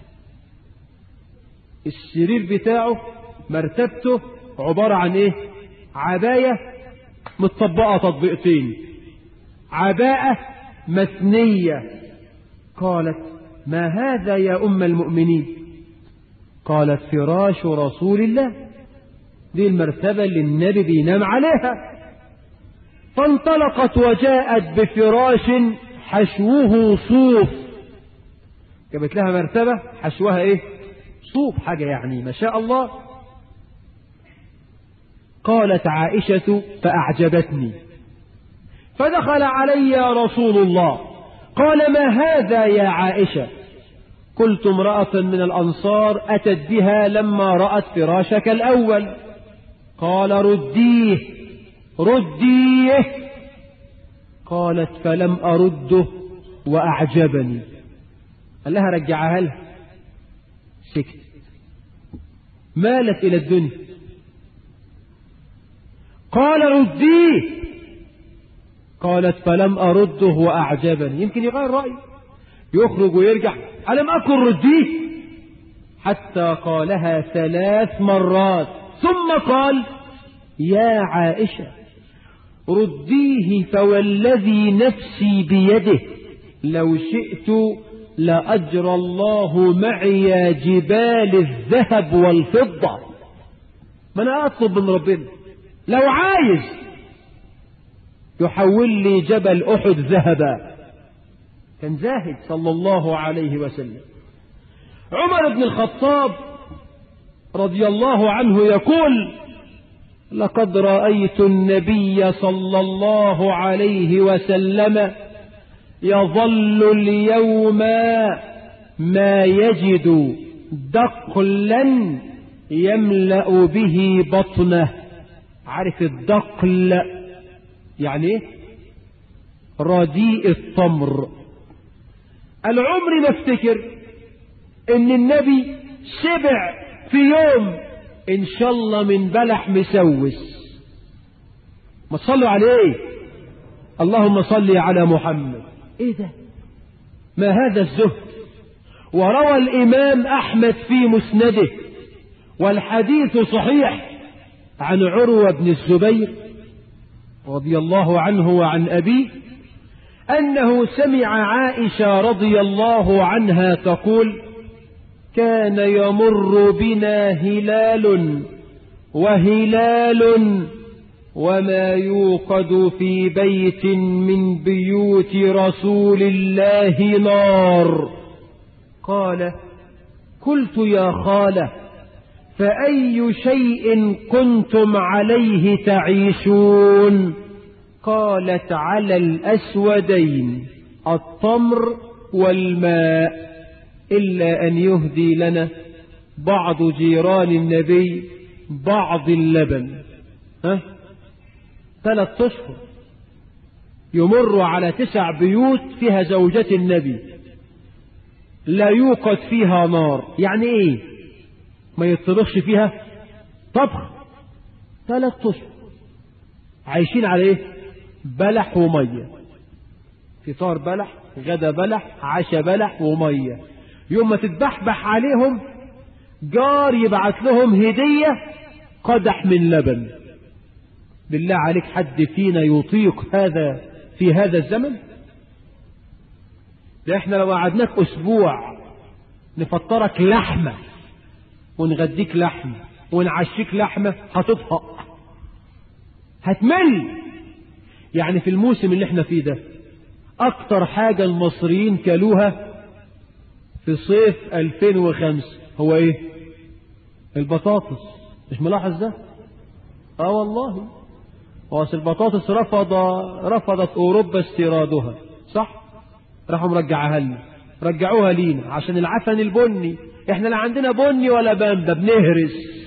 السرير بتاعه مرتبته عبارة عن ايه عباية متطبقة تطبيقتين عباءة مثنية قالت ما هذا يا أم المؤمنين قالت فراش رسول الله دي المرتبة اللي النبي بينام عليها فانطلقت وجاءت بفراش حشوه صوف جابت لها مرتبة حشوها ايه صوف حاجة يعني ما شاء الله قالت عائشة فأعجبتني فدخل علي رسول الله قال ما هذا يا عائشة قلت امرأة من الأنصار أتت بها لما رأت فراشك الأول قال رديه رديه قالت فلم أرده وأعجبني قال لها رجعها لها سكت مالت إلى الدنيا قال رديه قالت فلم أرده وأعجبني يمكن يغير رأيه يخرج ويرجع ألم أكن رديه حتى قالها ثلاث مرات ثم قال يا عائشة رديه فوالذي نفسي بيده لو شئت لأجرى الله معي جبال الذهب والفضة ما أنا أطلب من ربنا لو عايز يحول لي جبل أحد ذهبا كان زاهد صلى الله عليه وسلم عمر بن الخطاب رضي الله عنه يقول لقد رأيت النبي صلى الله عليه وسلم يظل اليوم ما يجد دقلا يملأ به بطنه عارف الدقل يعني ايه رديء التمر العمر ما افتكر ان النبي شبع في يوم ان شاء الله من بلح مسوس ما تصلوا عليه اللهم صل على محمد ايه ده ما هذا الزهد وروى الامام احمد في مسنده والحديث صحيح عن عروة بن الزبير رضي الله عنه وعن أبيه أنه سمع عائشة رضي الله عنها تقول كان يمر بنا هلال وهلال وما يوقد في بيت من بيوت رسول الله نار قال قلت يا خاله فأي شيء كنتم عليه تعيشون قالت على الأسودين التمر والماء إلا أن يهدي لنا بعض جيران النبي بعض اللبن ها ثلاث أشهر يمر على تسع بيوت فيها زوجة النبي لا يوقد فيها نار يعني ايه ما يطبخش فيها طبخ ثلاث اشهر عايشين على ايه بلح وميه فطار بلح غدا بلح عشاء بلح وميه يوم ما تتبحبح عليهم جار يبعت لهم هدية قدح من لبن بالله عليك حد فينا يطيق هذا في هذا الزمن ده احنا لو قعدناك اسبوع نفطرك لحمة ونغديك لحمة ونعشيك لحمة هتطفق هتمل يعني في الموسم اللي احنا فيه ده اكتر حاجة المصريين كلوها في صيف 2005 هو ايه البطاطس مش ملاحظ ده اه والله هو البطاطس رفض رفضت اوروبا استيرادها صح راحوا مرجعها لنا رجعوها لينا عشان العفن البني احنا لا عندنا بني ولا بامبا بنهرس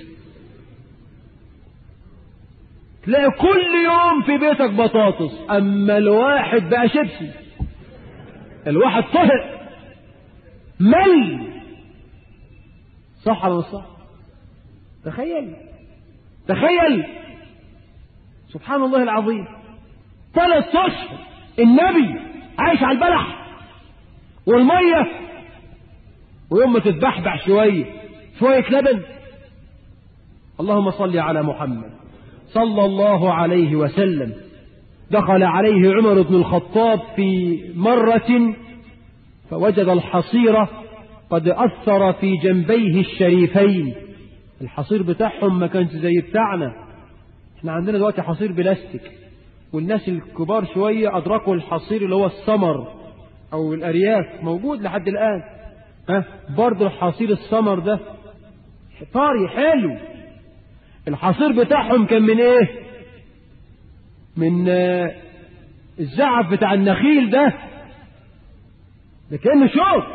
تلاقي كل يوم في بيتك بطاطس اما الواحد بقى شيبسي الواحد طهق مل صح ولا صح تخيل تخيل سبحان الله العظيم ثلاث اشهر النبي عايش على البلح والميه ويوم ما تتبحبح شويه شويه لبن اللهم صل على محمد صلى الله عليه وسلم دخل عليه عمر بن الخطاب في مرة فوجد الحصيرة قد أثر في جنبيه الشريفين الحصير بتاعهم ما كانش زي بتاعنا احنا عندنا دلوقتي حصير بلاستيك والناس الكبار شوية أدركوا الحصير اللي هو السمر أو الأرياف موجود لحد الآن ها برضه الحصير السمر ده طاري حلو الحصير بتاعهم كان من ايه من آه الزعف بتاع النخيل ده ده كأنه شوك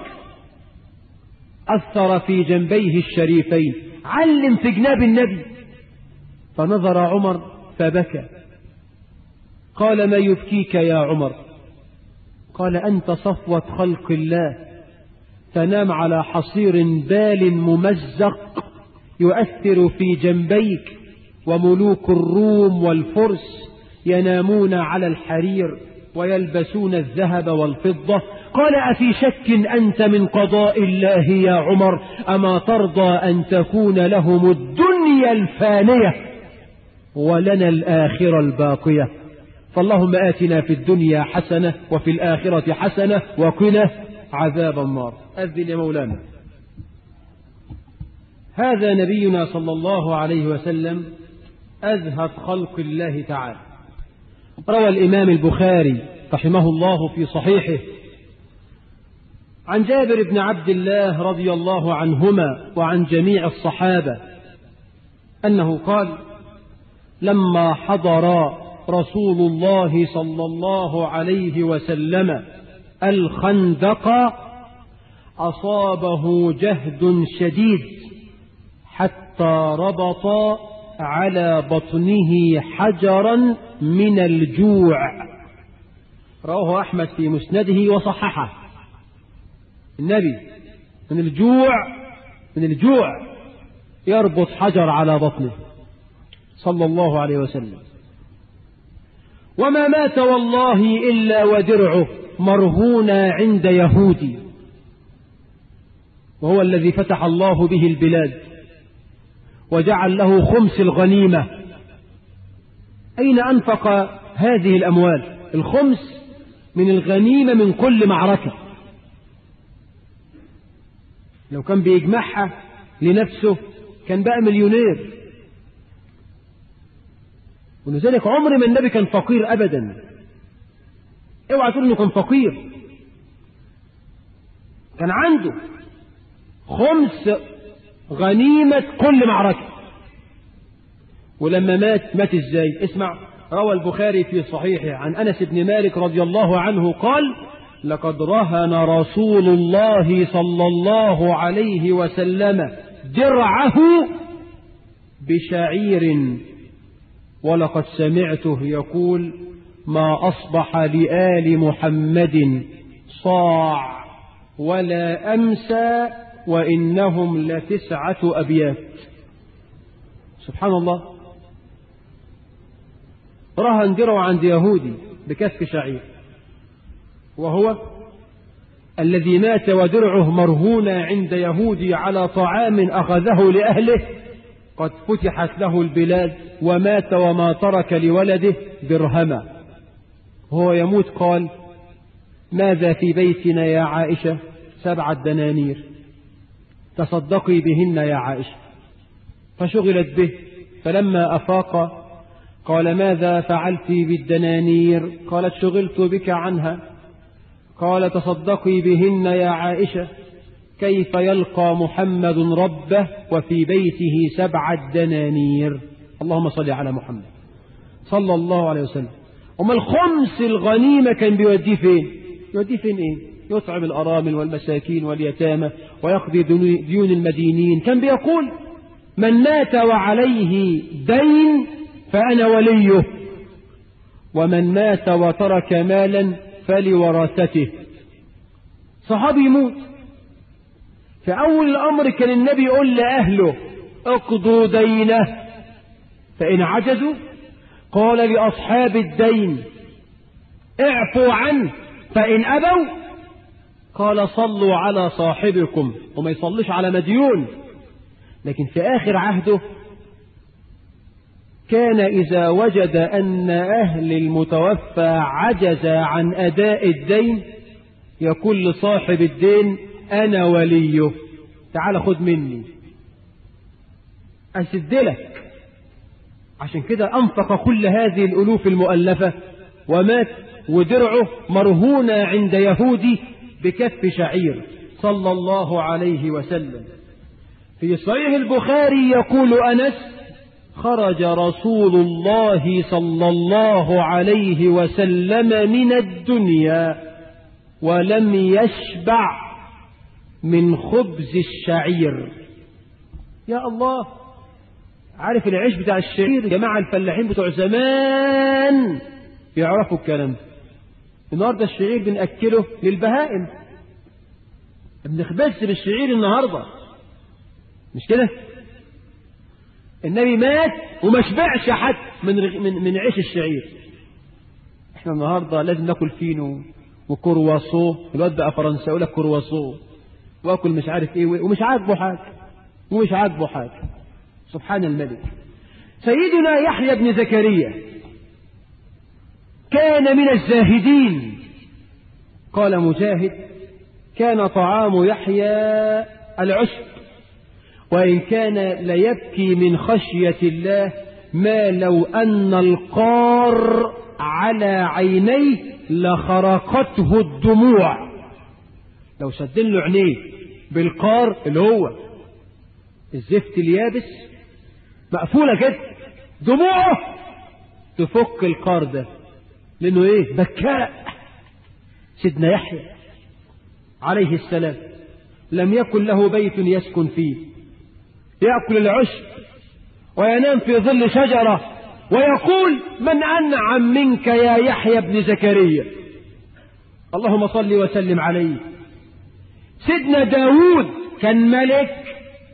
أثر في جنبيه الشريفين علم في جناب النبي فنظر عمر فبكى قال ما يبكيك يا عمر قال أنت صفوة خلق الله تنام على حصير بال ممزق يؤثر في جنبيك وملوك الروم والفرس ينامون على الحرير ويلبسون الذهب والفضة قال أفي شك أنت من قضاء الله يا عمر أما ترضى أن تكون لهم الدنيا الفانية ولنا الآخرة الباقية فاللهم آتنا في الدنيا حسنة وفي الآخرة حسنة وقنا عذاب النار أذن يا مولانا هذا نبينا صلى الله عليه وسلم أزهد خلق الله تعالى روى الإمام البخاري رحمه الله في صحيحه عن جابر بن عبد الله رضي الله عنهما وعن جميع الصحابة أنه قال لما حضر رسول الله صلى الله عليه وسلم الخندق أصابه جهد شديد حتى ربط على بطنه حجرا من الجوع رواه أحمد في مسنده وصححه النبي من الجوع من الجوع يربط حجر على بطنه صلى الله عليه وسلم وما مات والله إلا ودرعه مرهونا عند يهودي وهو الذي فتح الله به البلاد وجعل له خمس الغنيمة أين أنفق هذه الأموال الخمس من الغنيمة من كل معركة لو كان بيجمعها لنفسه كان بقى مليونير ولذلك عمر ما النبي كان فقير أبدا اوعى تقول انه كان فقير كان عنده خمس غنيمة كل معركة ولما مات مات ازاي اسمع روى البخاري في صحيحه عن أنس بن مالك رضي الله عنه قال لقد رهن رسول الله صلى الله عليه وسلم درعه بشعير ولقد سمعته يقول ما أصبح لآل محمد صاع ولا أمسى وإنهم لتسعة أبيات سبحان الله رهن درع عند يهودي بكسك شعير وهو الذي مات ودرعه مرهونا عند يهودي على طعام أخذه لأهله قد فتحت له البلاد ومات وما ترك لولده درهما هو يموت قال ماذا في بيتنا يا عائشة سبعة دنانير تصدقي بهن يا عائشة فشغلت به فلما أفاق قال ماذا فعلت بالدنانير قالت شغلت بك عنها قال تصدقي بهن يا عائشة كيف يلقى محمد ربه وفي بيته سبعة دنانير اللهم صل على محمد صلى الله عليه وسلم وما الخمس الغنيمة كان بيوديه فين يوديه فين ايه يطعم الأرامل والمساكين واليتامى ويقضي ديون المدينين كان بيقول من مات وعليه دين فأنا وليه ومن مات وترك مالا فلورثته صحابي يموت في أول الأمر كان النبي يقول لأهله اقضوا دينه فإن عجزوا قال لأصحاب الدين اعفوا عنه فإن أبوا قال صلوا على صاحبكم وما يصليش على مديون لكن في آخر عهده كان إذا وجد أن أهل المتوفى عجز عن أداء الدين يقول لصاحب الدين أنا وليه تعال خد مني أسدلك عشان كده أنفق كل هذه الألوف المؤلفة ومات ودرعه مرهونة عند يهودي بكف شعير صلى الله عليه وسلم في صحيح البخاري يقول أنس خرج رسول الله صلى الله عليه وسلم من الدنيا ولم يشبع من خبز الشعير يا الله عارف العيش بتاع الشعير جماعة الفلاحين بتوع زمان يعرفوا الكلام ده النهاردة الشعير بنأكله للبهائم بنخبز بالشعير النهاردة مش كده النبي مات وما شبعش حد من من من عيش الشعير احنا النهارده لازم ناكل فينو وكرواسو الواد بقى فرنسا يقول لك كرواسو واكل مش عارف ايه ومش عاجبه حاجه ومش عاجبه حاجه سبحان الملك سيدنا يحيى بن زكريا كان من الزاهدين قال مجاهد كان طعام يحيى العشب وإن كان ليبكي من خشية الله ما لو أن القار على عينيه لخرقته الدموع لو شدن له عينيه بالقار اللي هو الزفت اليابس مقفولة كده دموعه تفك القار ده لأنه إيه بكاء سيدنا يحيى عليه السلام لم يكن له بيت يسكن فيه يأكل العشب وينام في ظل شجرة ويقول من أنعم منك يا يحيى بن زكريا اللهم صل وسلم عليه سيدنا داود كان ملك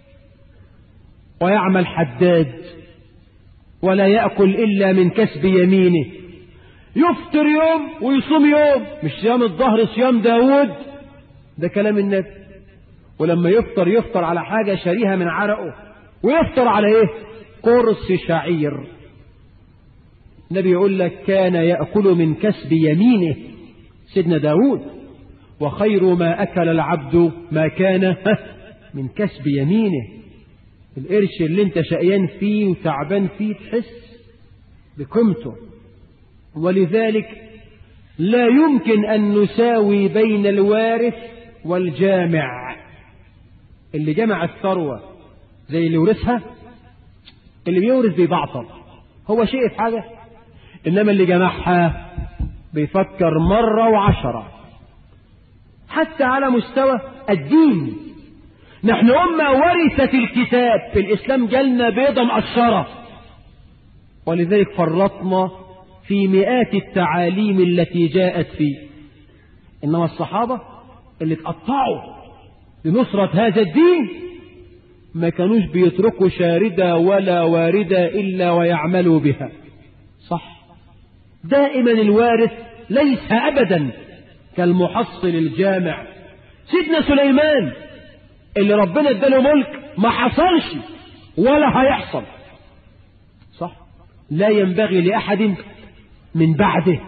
ويعمل حداد ولا يأكل إلا من كسب يمينه يفطر يوم ويصوم يوم مش صيام الظهر صيام داود ده كلام النبي ولما يفطر يفطر على حاجة شاريها من عرقه ويفطر على ايه قرص شعير النبي يقول لك كان يأكل من كسب يمينه سيدنا داود وخير ما أكل العبد ما كان من كسب يمينه القرش اللي انت شقيان فيه وتعبان فيه تحس بقيمته ولذلك لا يمكن أن نساوي بين الوارث والجامع اللي جمع الثروة زي اللي ورثها اللي بيورث بيبعطل هو شيء في حاجة إنما اللي جمعها بيفكر مرة وعشرة حتى على مستوى الدين نحن أمة ورثة الكتاب في الإسلام جالنا بيضة مقشرة ولذلك فرطنا في مئات التعاليم التي جاءت فيه إنما الصحابة اللي اتقطعوا لنصرة هذا الدين ما كانوش بيتركوا شاردة ولا واردة إلا ويعملوا بها صح دائما الوارث ليس أبدا كالمحصل الجامع سيدنا سليمان اللي ربنا اداله ملك ما حصلش ولا هيحصل صح لا ينبغي لأحد من بعده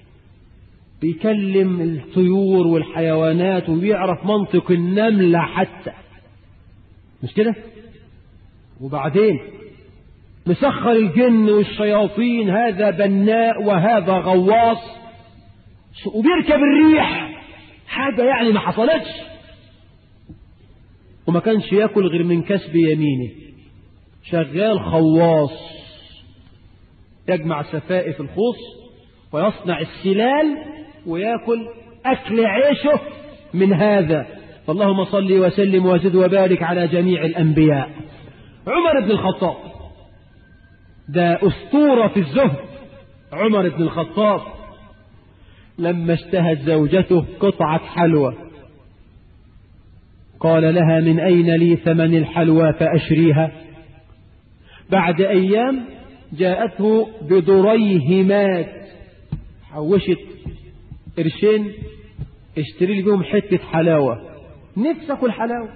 بيكلم الطيور والحيوانات وبيعرف منطق النملة حتى مش كده وبعدين مسخر الجن والشياطين هذا بناء وهذا غواص وبيركب الريح حاجة يعني ما حصلتش وما كانش ياكل غير من كسب يمينه شغال خواص يجمع سفائف الخوص ويصنع السلال وياكل أكل عيشه من هذا فاللهم صل وسلم وزد وبارك على جميع الأنبياء عمر بن الخطاب ده أسطورة في الزهد عمر بن الخطاب لما اشتهت زوجته قطعة حلوى قال لها من أين لي ثمن الحلوى فأشريها بعد أيام جاءته بدريهمات حوشت قرشين اشتري لي بيهم حتة حلاوة نفسي اكل حلاوة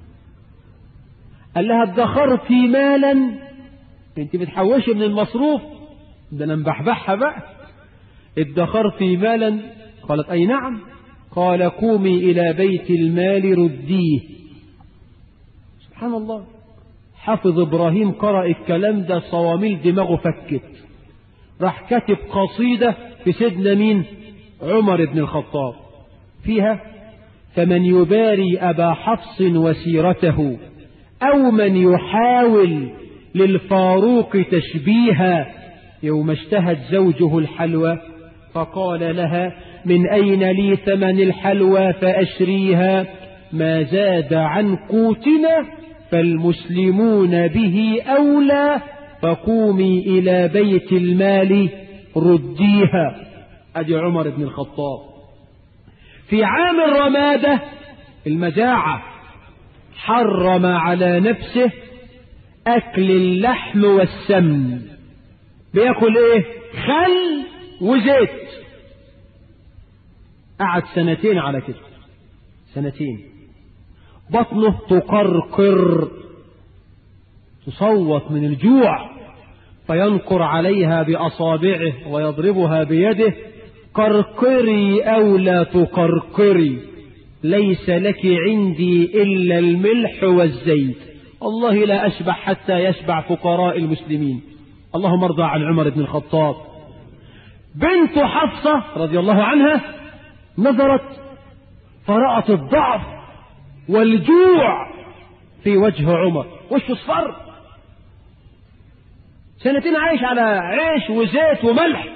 قال لها ادخرتي مالا انت بتحوشي من المصروف ده انا مبحبحها بقى ادخرتي مالا قالت اي نعم قال قومي الى بيت المال رديه سبحان الله حافظ ابراهيم قرأ الكلام ده صواميل دماغه فكت راح كاتب قصيدة في سيدنا مين عمر بن الخطاب فيها فمن يباري أبا حفص وسيرته أو من يحاول للفاروق تشبيها يوم اشتهت زوجه الحلوى فقال لها من أين لي ثمن الحلوى فأشريها ما زاد عن قوتنا فالمسلمون به أولى فقومي إلى بيت المال رديها أدي عمر بن الخطاب في عام الرمادة المجاعة حرم على نفسه أكل اللحم والسمن بياكل ايه خل وزيت قعد سنتين على كده سنتين بطنه تقرقر تصوت من الجوع فينقر عليها بأصابعه ويضربها بيده قرقري أو لا تقرقري ليس لك عندي إلا الملح والزيت الله لا أشبع حتى يشبع فقراء المسلمين اللهم ارضى عن عمر بن الخطاب بنت حفصة رضي الله عنها نظرت فرأت الضعف والجوع في وجه عمر وش اصفر سنتين عايش على عيش وزيت وملح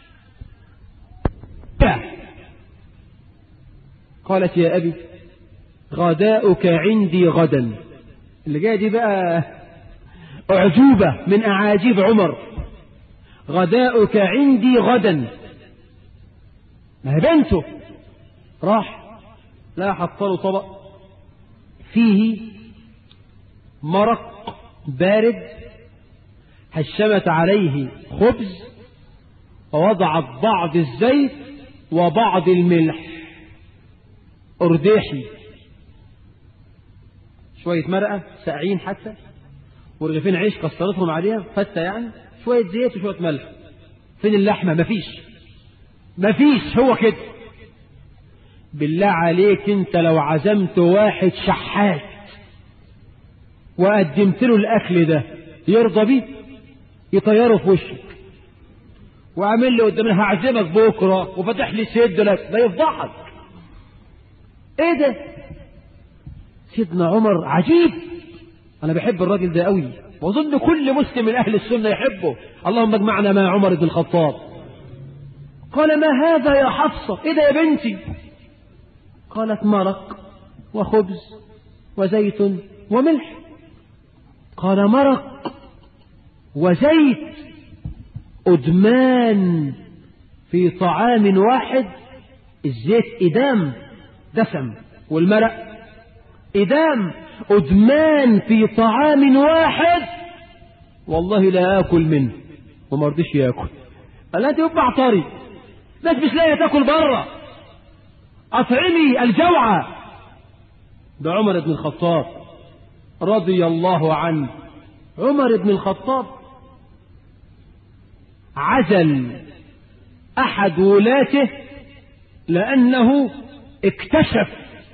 قالت يا أبي غداؤك عندي غدا اللي جاية دي بقى أعجوبة من أعاجيب عمر غداؤك عندي غدا ما هي بنته راح لا حطله طبق فيه مرق بارد هشمت عليه خبز ووضعت بعض الزيت وبعض الملح أرداحي شوية مرقة ساقعين حتى ورغيفين عيش كسرتهم عليها فتة يعني شوية زيت وشوية ملح فين اللحمة مفيش مفيش هو كده بالله عليك انت لو عزمت واحد شحات وقدمت له الاكل ده يرضى بيه يطيره في وشك وعامل لي قدام هعزمك بكره وفتح لي صدرك ده يفضحك ايه ده سيدنا عمر عجيب انا بحب الراجل ده قوي واظن كل مسلم من اهل السنه يحبه اللهم اجمعنا مع عمر بن الخطاب قال ما هذا يا حفصه ايه ده يا بنتي قالت مرق وخبز وزيت وملح قال مرق وزيت أدمان في طعام واحد الزيت إدام دسم والمرق إدام أدمان في طعام واحد والله لا آكل منه وما رضيش ياكل قال انت يبقى طري بس مش لاقي تاكل بره أطعمي الجوع ده عمر بن الخطاب رضي الله عنه عمر بن الخطاب عزل أحد ولاته لأنه اكتشف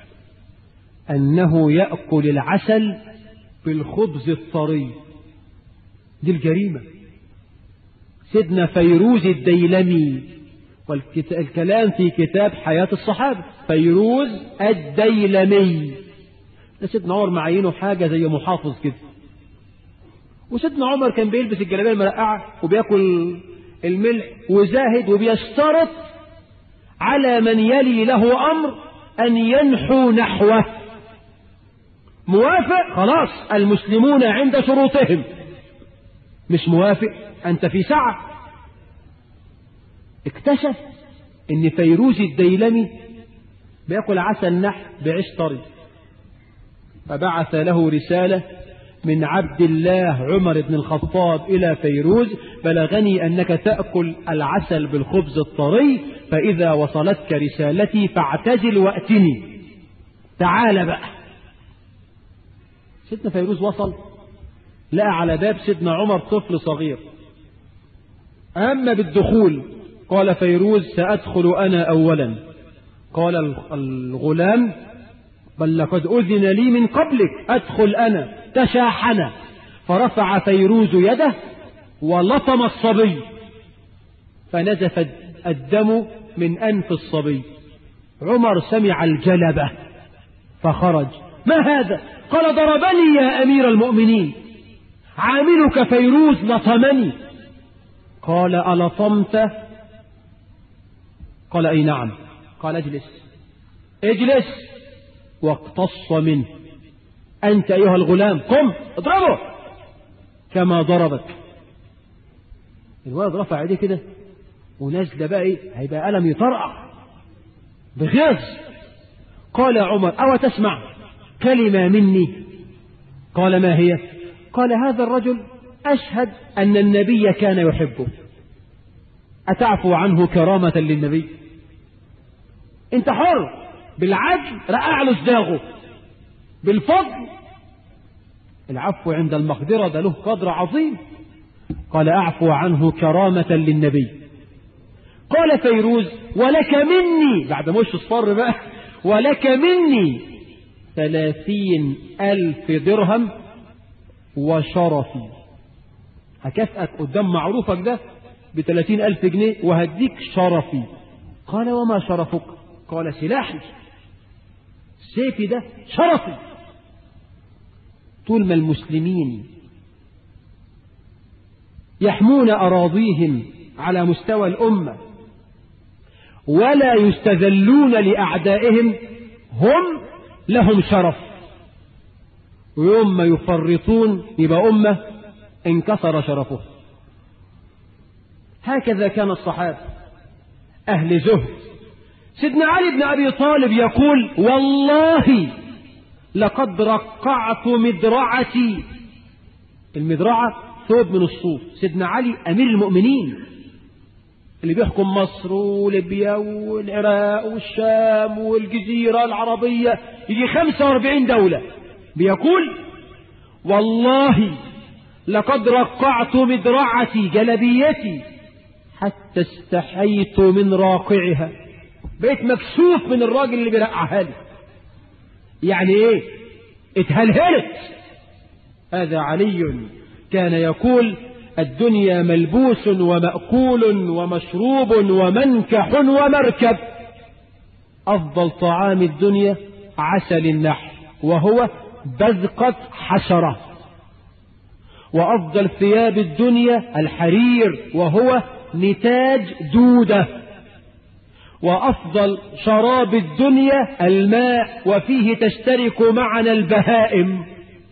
أنه يأكل العسل بالخبز الطري دي الجريمة سيدنا فيروز الديلمي والكلام في كتاب حياة الصحابة فيروز الديلمي ده سيدنا عمر معينه حاجة زي محافظ كده وسيدنا عمر كان بيلبس الجلابيه المرقعة وبياكل الملح وزاهد وبيشترط على من يلي له أمر أن ينحو نحوه موافق خلاص المسلمون عند شروطهم مش موافق أنت في سعة اكتشف ان فيروز الديلمي بياكل عسل نحل بعيش طري فبعث له رسالة من عبد الله عمر بن الخطاب إلى فيروز بلغني أنك تأكل العسل بالخبز الطري فإذا وصلتك رسالتي فاعتزل وأتني تعال بقى سيدنا فيروز وصل لقى على باب سيدنا عمر طفل صغير أما بالدخول قال فيروز سأدخل أنا أولا قال الغلام بل لقد أذن لي من قبلك أدخل أنا تشاحن فرفع فيروز يده ولطم الصبي فنزف الدم من أنف الصبي عمر سمع الجلبة فخرج ما هذا قال ضربني يا أمير المؤمنين عاملك فيروز لطمني قال ألطمت قال أي نعم قال اجلس اجلس واقتص منه أنت أيها الغلام قم اضربه كما ضربك الولد رفع يديه كده ونازله بقى ايه هيبقى ألم يطرقع بغيظ قال عمر أو تسمع كلمة مني قال ما هي قال هذا الرجل أشهد أن النبي كان يحبه أتعفو عنه كرامة للنبي انت حر بالعدل رقع له صداغه بالفضل العفو عند المقدرة ده له قدر عظيم قال أعفو عنه كرامة للنبي قال فيروز ولك مني بعد مش اصفر بقى ولك مني ثلاثين ألف درهم وشرفي هكافئك قدام معروفك ده بثلاثين ألف جنيه وهديك شرفي قال وما شرفك قال سلاحي سيفي ده شرفي طول ما المسلمين يحمون أراضيهم على مستوى الأمة ولا يستذلون لأعدائهم هم لهم شرف ويوم ما يفرطون يبقى أمة انكسر شرفه هكذا كان الصحابة أهل زهد سيدنا علي بن أبي طالب يقول والله لقد رقعت مدرعتي المدرعة ثوب من الصوف سيدنا علي أمير المؤمنين اللي بيحكم مصر وليبيا والعراق والشام والجزيرة العربية يجي 45 دولة بيقول والله لقد رقعت مدرعتي جلبيتي حتى استحيت من راقعها بقيت مكسوف من الراجل اللي بيرقعها لي يعني ايه اتهلهلت هذا علي كان يقول الدنيا ملبوس ومأكول ومشروب ومنكح ومركب أفضل طعام الدنيا عسل النحل وهو بذقة حشرة وأفضل ثياب الدنيا الحرير وهو نتاج دودة وأفضل شراب الدنيا الماء وفيه تشترك معنا البهائم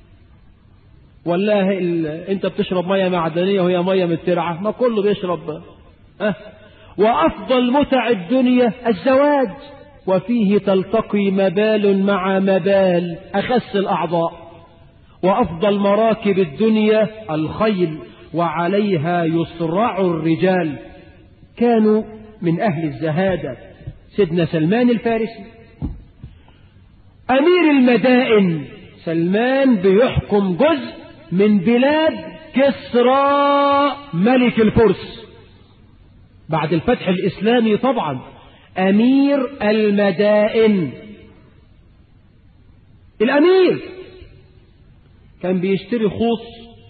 والله انت بتشرب مية معدنية وهي مية مترعة ما كله بيشرب أه؟ وأفضل متع الدنيا الزواج وفيه تلتقي مبال مع مبال أخس الأعضاء وأفضل مراكب الدنيا الخيل وعليها يصرع الرجال كانوا من أهل الزهادة سيدنا سلمان الفارسي أمير المدائن سلمان بيحكم جزء من بلاد كسرى ملك الفرس بعد الفتح الإسلامي طبعا أمير المدائن الأمير كان بيشتري خوص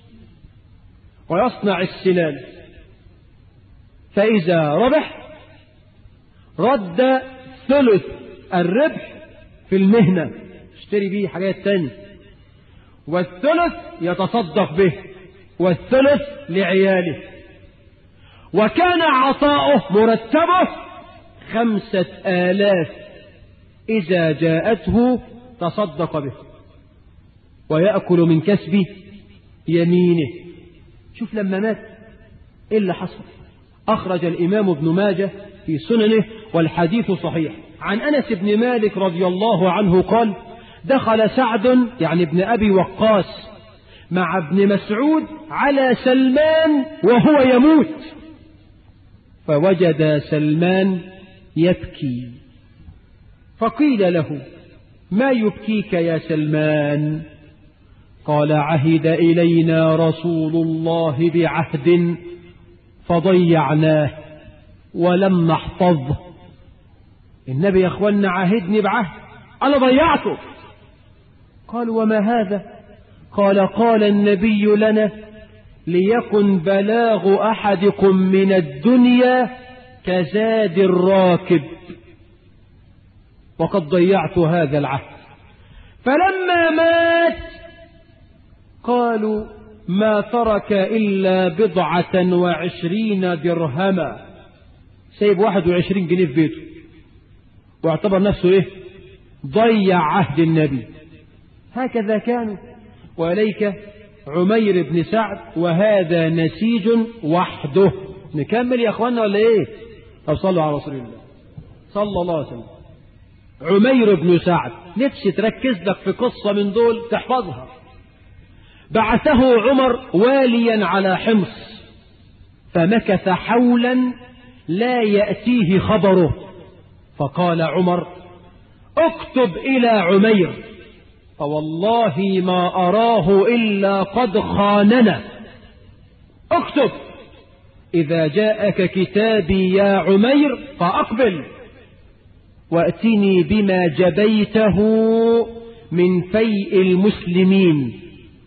ويصنع السلال فإذا ربح رد ثلث الربح في المهنة اشتري بيه حاجات تانية والثلث يتصدق به والثلث لعياله وكان عطاؤه مرتبه خمسة آلاف إذا جاءته تصدق به ويأكل من كسب يمينه شوف لما مات إيه اللي حصل أخرج الإمام ابن ماجه في سننه والحديث صحيح عن أنس بن مالك رضي الله عنه قال دخل سعد يعني ابن أبي وقاص مع ابن مسعود على سلمان وهو يموت فوجد سلمان يبكي فقيل له ما يبكيك يا سلمان قال عهد إلينا رسول الله بعهد فضيعناه ولم نحفظه النبي يا اخوانا عاهدني بعهد أنا ضيعته قال وما هذا قال قال النبي لنا ليكن بلاغ أحدكم من الدنيا كزاد الراكب وقد ضيعت هذا العهد فلما مات قالوا ما ترك إلا بضعة وعشرين درهما سيب واحد وعشرين جنيه في بيته واعتبر نفسه ايه ضيع عهد النبي هكذا كانوا وإليك عمير بن سعد وهذا نسيج وحده نكمل يا أخوانا ولا إيه طب صلوا على رسول الله صلى الله عليه وسلم عمير بن سعد نفسي تركز لك في قصة من دول تحفظها بعثه عمر واليا على حمص فمكث حولا لا يأتيه خبره فقال عمر اكتب إلى عمير فوالله ما أراه إلا قد خاننا اكتب إذا جاءك كتابي يا عمير فأقبل وأتني بما جبيته من فيء المسلمين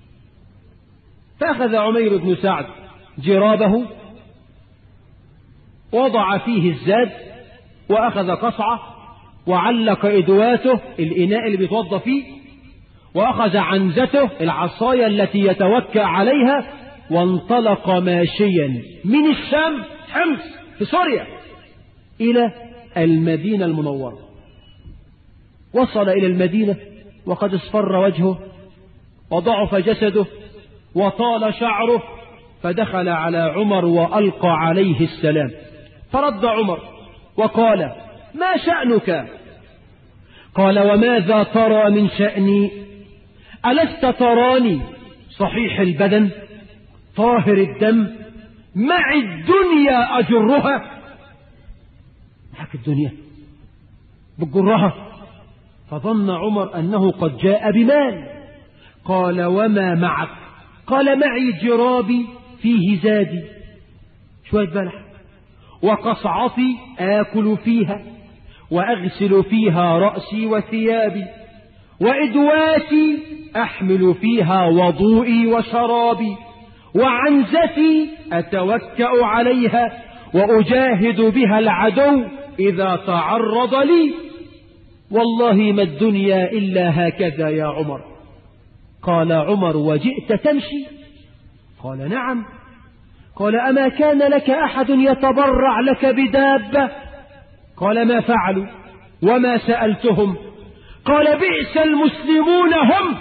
فأخذ عمير بن سعد جرابه وضع فيه الزاد وأخذ قصعة وعلق إدواته الإناء اللي بيتوضى فيه وأخذ عنزته العصاية التي يتوكى عليها وانطلق ماشيا من الشام حمص في سوريا إلى المدينة المنورة وصل إلى المدينة وقد اصفر وجهه وضعف جسده وطال شعره فدخل على عمر وألقى عليه السلام فرد عمر وقال ما شأنك قال وماذا ترى من شأني ألست تراني صحيح البدن طاهر الدم مع الدنيا أجرها معك الدنيا بتجرها فظن عمر أنه قد جاء بمال قال وما معك قال معي جرابي فيه زادي شوية بلح وقصعتي آكل فيها وأغسل فيها رأسي وثيابي وإدواتي أحمل فيها وضوئي وشرابي وعنزتي أتوكأ عليها وأجاهد بها العدو إذا تعرض لي والله ما الدنيا إلا هكذا يا عمر قال عمر وجئت تمشي قال نعم قال أما كان لك أحد يتبرع لك بدابة قال ما فعلوا وما سألتهم قال بئس المسلمون هم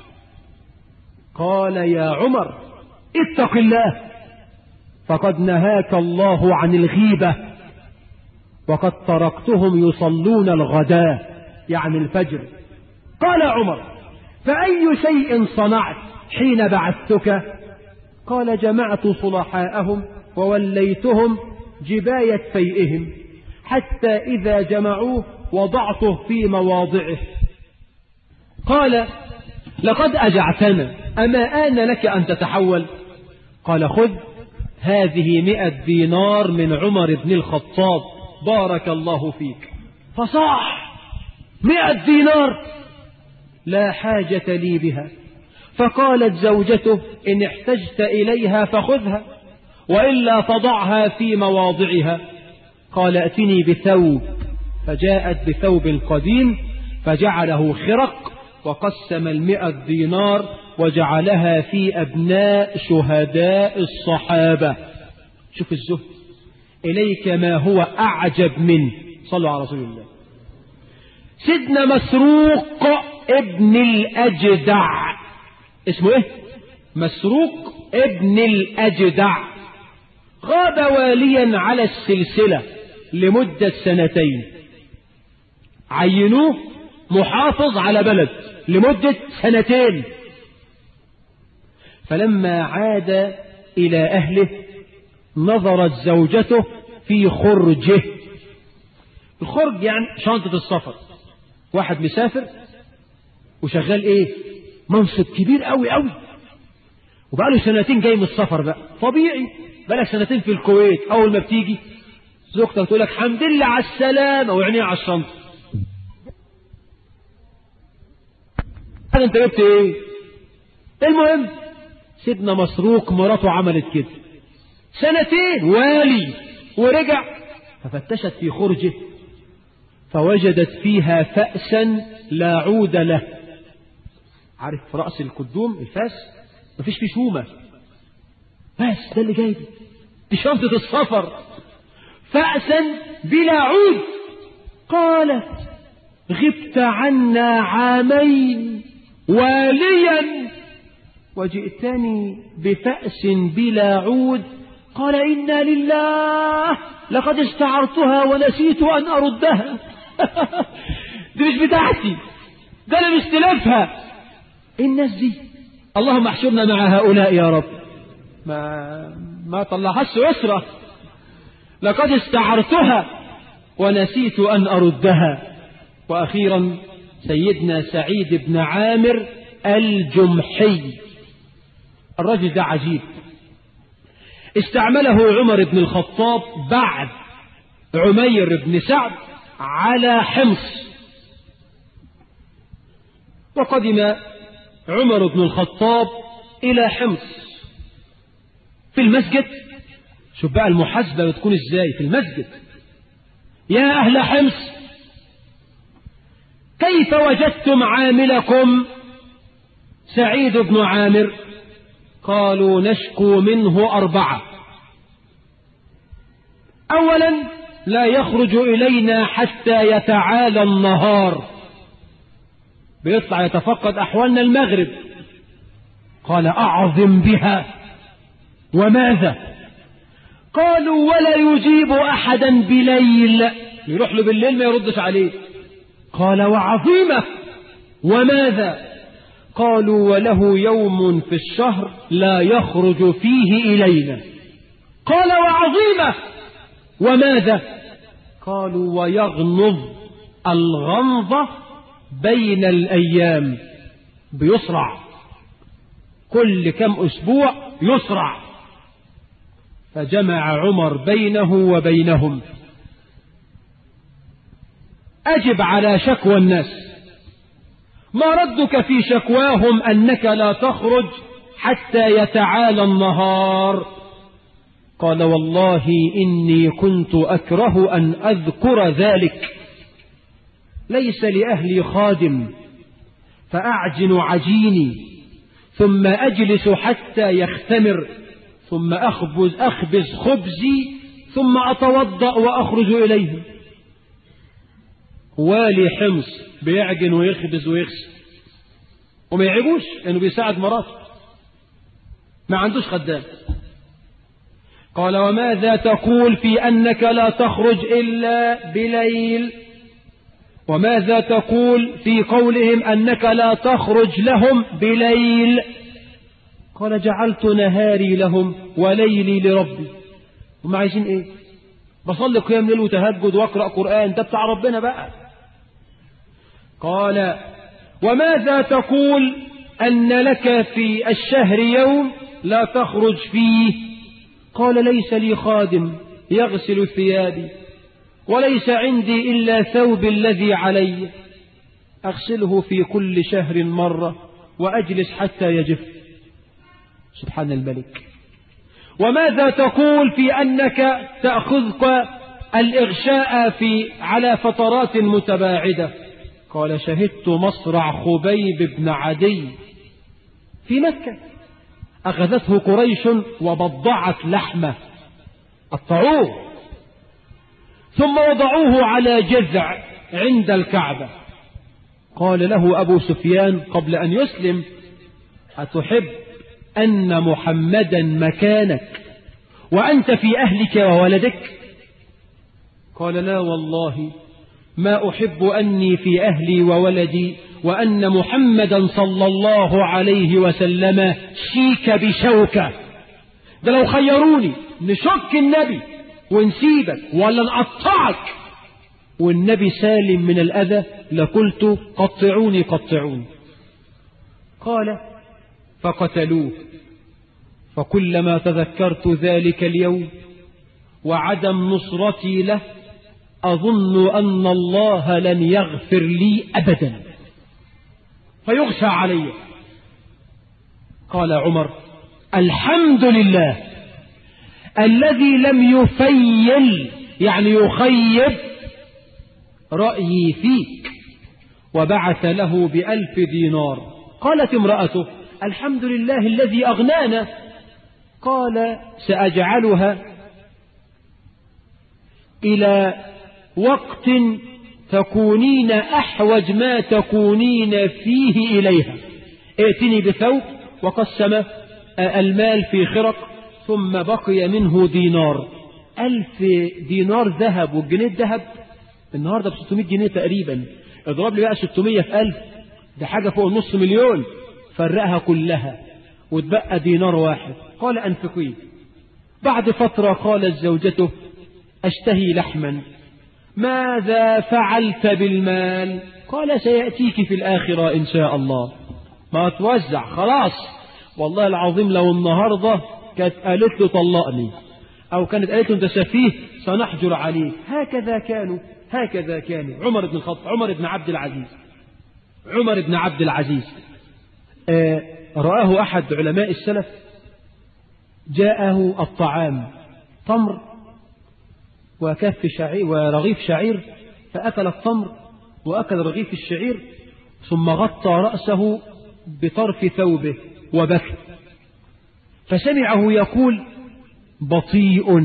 قال يا عمر اتق الله فقد نهاك الله عن الغيبة وقد تركتهم يصلون الغداء يعني الفجر قال عمر فأي شيء صنعت حين بعثتك قال جمعت صلحاءهم ووليتهم جباية فيئهم حتى إذا جمعوه وضعته في مواضعه قال لقد أجعتنا أما آن لك أن تتحول قال خذ هذه مئة دينار من عمر بن الخطاب بارك الله فيك فصاح مئة دينار لا حاجة لي بها فقالت زوجته إن احتجت إليها فخذها وإلا فضعها في مواضعها قال ائتني بثوب فجاءت بثوب قديم فجعله خرق وقسم المئة دينار وجعلها في أبناء شهداء الصحابة شوف الزهد إليك ما هو أعجب منه صلوا على رسول الله سيدنا مسروق ابن الأجدع اسمه ايه مسروق ابن الأجدع غاب واليا على السلسلة لمدة سنتين عينوه محافظ على بلد لمدة سنتين فلما عاد إلى أهله نظرت زوجته في خرجه الخرج يعني شنطة السفر واحد مسافر وشغال ايه منصب كبير قوي قوي وبقاله سنتين جاي من السفر بقى طبيعي بقالك سنتين في الكويت اول ما بتيجي زوجتك تقول لك الحمد لله على السلامه وعينيها على الشنطه هذا انت جبت ايه المهم سيدنا مسروق مراته عملت كده سنتين والي ورجع ففتشت في خرجه فوجدت فيها فأسا لا عود له عارف رأس القدوم الفاس مفيش فيه شومة بس ده اللي جاي دي شنطة السفر فأسا بلا عود قالت غبت عنا عامين واليا وجئتني بفأس بلا عود قال إنا لله لقد استعرتها ونسيت أن أردها دي مش بتاعتي ده أنا مستلفها الناس دي اللهم احشرنا مع هؤلاء يا رب ما ما طلعهاش يسرى لقد استعرتها ونسيت أن أردها وأخيرا سيدنا سعيد بن عامر الجمحي الرجل ده عجيب استعمله عمر بن الخطاب بعد عمير بن سعد على حمص وقدم عمر بن الخطاب إلى حمص في المسجد شوف بقى المحاسبة بتكون ازاي في المسجد يا أهل حمص كيف وجدتم عاملكم سعيد بن عامر قالوا نشكو منه أربعة أولا لا يخرج إلينا حتى يتعالى النهار بيطلع يتفقد أحوالنا المغرب قال أعظم بها وماذا قالوا ولا يجيب أحدا بليل يروح له بالليل ما يردش عليه قال وعظيمة وماذا قالوا وله يوم في الشهر لا يخرج فيه إلينا قال وعظيمة وماذا قالوا ويغنض الغنضة بين الأيام بيسرع كل كم أسبوع يسرع فجمع عمر بينه وبينهم أجب على شكوى الناس ما ردك في شكواهم أنك لا تخرج حتى يتعالى النهار قال والله إني كنت أكره أن أذكر ذلك ليس لأهلي خادم فأعجن عجيني ثم أجلس حتى يختمر ثم أخبز, أخبز خبزي ثم أتوضأ وأخرج إليهم والي حمص بيعجن ويخبز ويغسل وما يعيبوش انه بيساعد مراته ما عندوش خدام قال وماذا تقول في أنك لا تخرج إلا بليل وماذا تقول في قولهم أنك لا تخرج لهم بليل قال جعلت نهاري لهم وليلي لربي هم عايزين ايه بصلي قيام ليل وتهجد واقرأ قرآن ده بتاع ربنا بقى قال وماذا تقول أن لك في الشهر يوم لا تخرج فيه قال ليس لي خادم يغسل ثيابي وليس عندي إلا ثوب الذي علي أغسله في كل شهر مرة وأجلس حتى يجف سبحان الملك وماذا تقول في أنك تأخذك الإغشاء في على فترات متباعدة قال شهدت مصرع خبيب بن عدي في مكة أخذته قريش وبضعت لحمه قطعوه ثم وضعوه على جذع عند الكعبة قال له أبو سفيان قبل أن يسلم أتحب أن محمدا مكانك وأنت في أهلك وولدك قال لا والله ما أحب أني في أهلي وولدي وأن محمدا صلى الله عليه وسلم شيك بشوكة ده لو خيروني نشك النبي ونسيبك ولا نقطعك والنبي سالم من الأذى لقلت قطعوني قطعوني قال فقتلوه فكلما تذكرت ذلك اليوم وعدم نصرتي له أظن أن الله لن يغفر لي أبدا فيغشى علي قال عمر الحمد لله الذي لم يفيل يعني يخيب رأيي فيك وبعث له بألف دينار قالت امرأته الحمد لله الذي أغنانا قال سأجعلها إلى وقت تكونين أحوج ما تكونين فيه إليها ائتني بثوب وقسم المال في خرق ثم بقي منه دينار ألف دينار ذهب والجنيه ذهب النهاردة ب 600 جنيه تقريبا اضرب لي بقى 600 في ألف ده حاجة فوق النص مليون فرقها كلها وتبقى دينار واحد قال أنفقيه بعد فترة قالت زوجته أشتهي لحما ماذا فعلت بالمال قال سيأتيك في الآخرة إن شاء الله ما توزع خلاص والله العظيم لو النهاردة كانت قالت له طلقني أو كانت قالت له أنت سفيه سنحجر عليك هكذا كانوا هكذا كانوا عمر بن الخطاب عمر بن عبد العزيز عمر بن عبد العزيز آه رآه أحد علماء السلف جاءه الطعام تمر وكف شعير ورغيف شعير فأكل التمر وأكل رغيف الشعير ثم غطى رأسه بطرف ثوبه وبكى فسمعه يقول بطيء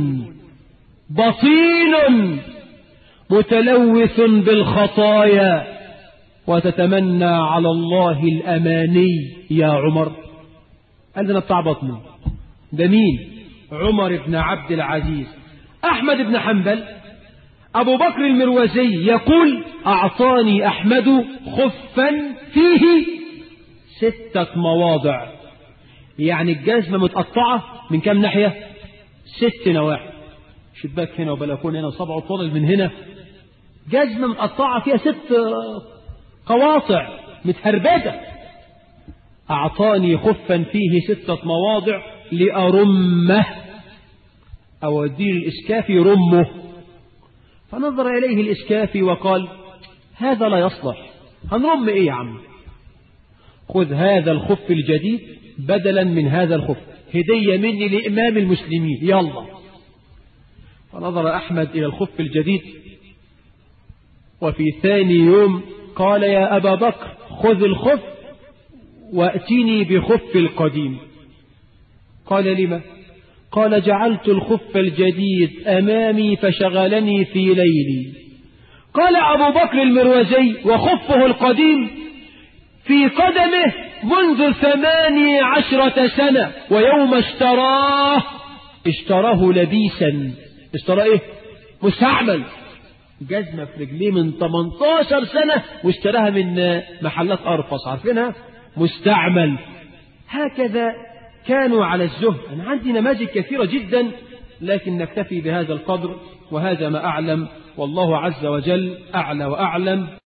بطين متلوث بالخطايا وتتمنى على الله الأماني يا عمر قال لنا بتاع بطني ده مين عمر بن عبد العزيز أحمد بن حنبل أبو بكر المروزي يقول أعطاني أحمد خفا فيه ستة مواضع يعني الجزمة متقطعة من كام ناحية ست نواحي شباك هنا وبلكون هنا وصبع طول من هنا جزمة متقطعة فيها ست قواطع متهربدة أعطاني خفا فيه ستة مواضع لأرمه أوديه الإسكافي رمه فنظر إليه الإسكافي وقال هذا لا يصلح هنرم إيه يا عم خذ هذا الخف الجديد بدلا من هذا الخف هدية مني لإمام المسلمين يلا فنظر أحمد إلى الخف الجديد وفي ثاني يوم قال يا أبا بكر خذ الخف وأتيني بخف القديم قال لما قال جعلت الخف الجديد أمامي فشغلني في ليلي قال أبو بكر المروزي وخفه القديم في قدمه منذ ثماني عشرة سنة ويوم اشتراه اشتراه لبيسا اشتراه ايه مستعمل جزمة في رجليه من 18 سنة واشتراها من محلات أرفص عارفينها مستعمل هكذا كانوا على الزهد أنا عندي نماذج كثيرة جدا لكن نكتفي بهذا القدر وهذا ما أعلم والله عز وجل أعلى وأعلم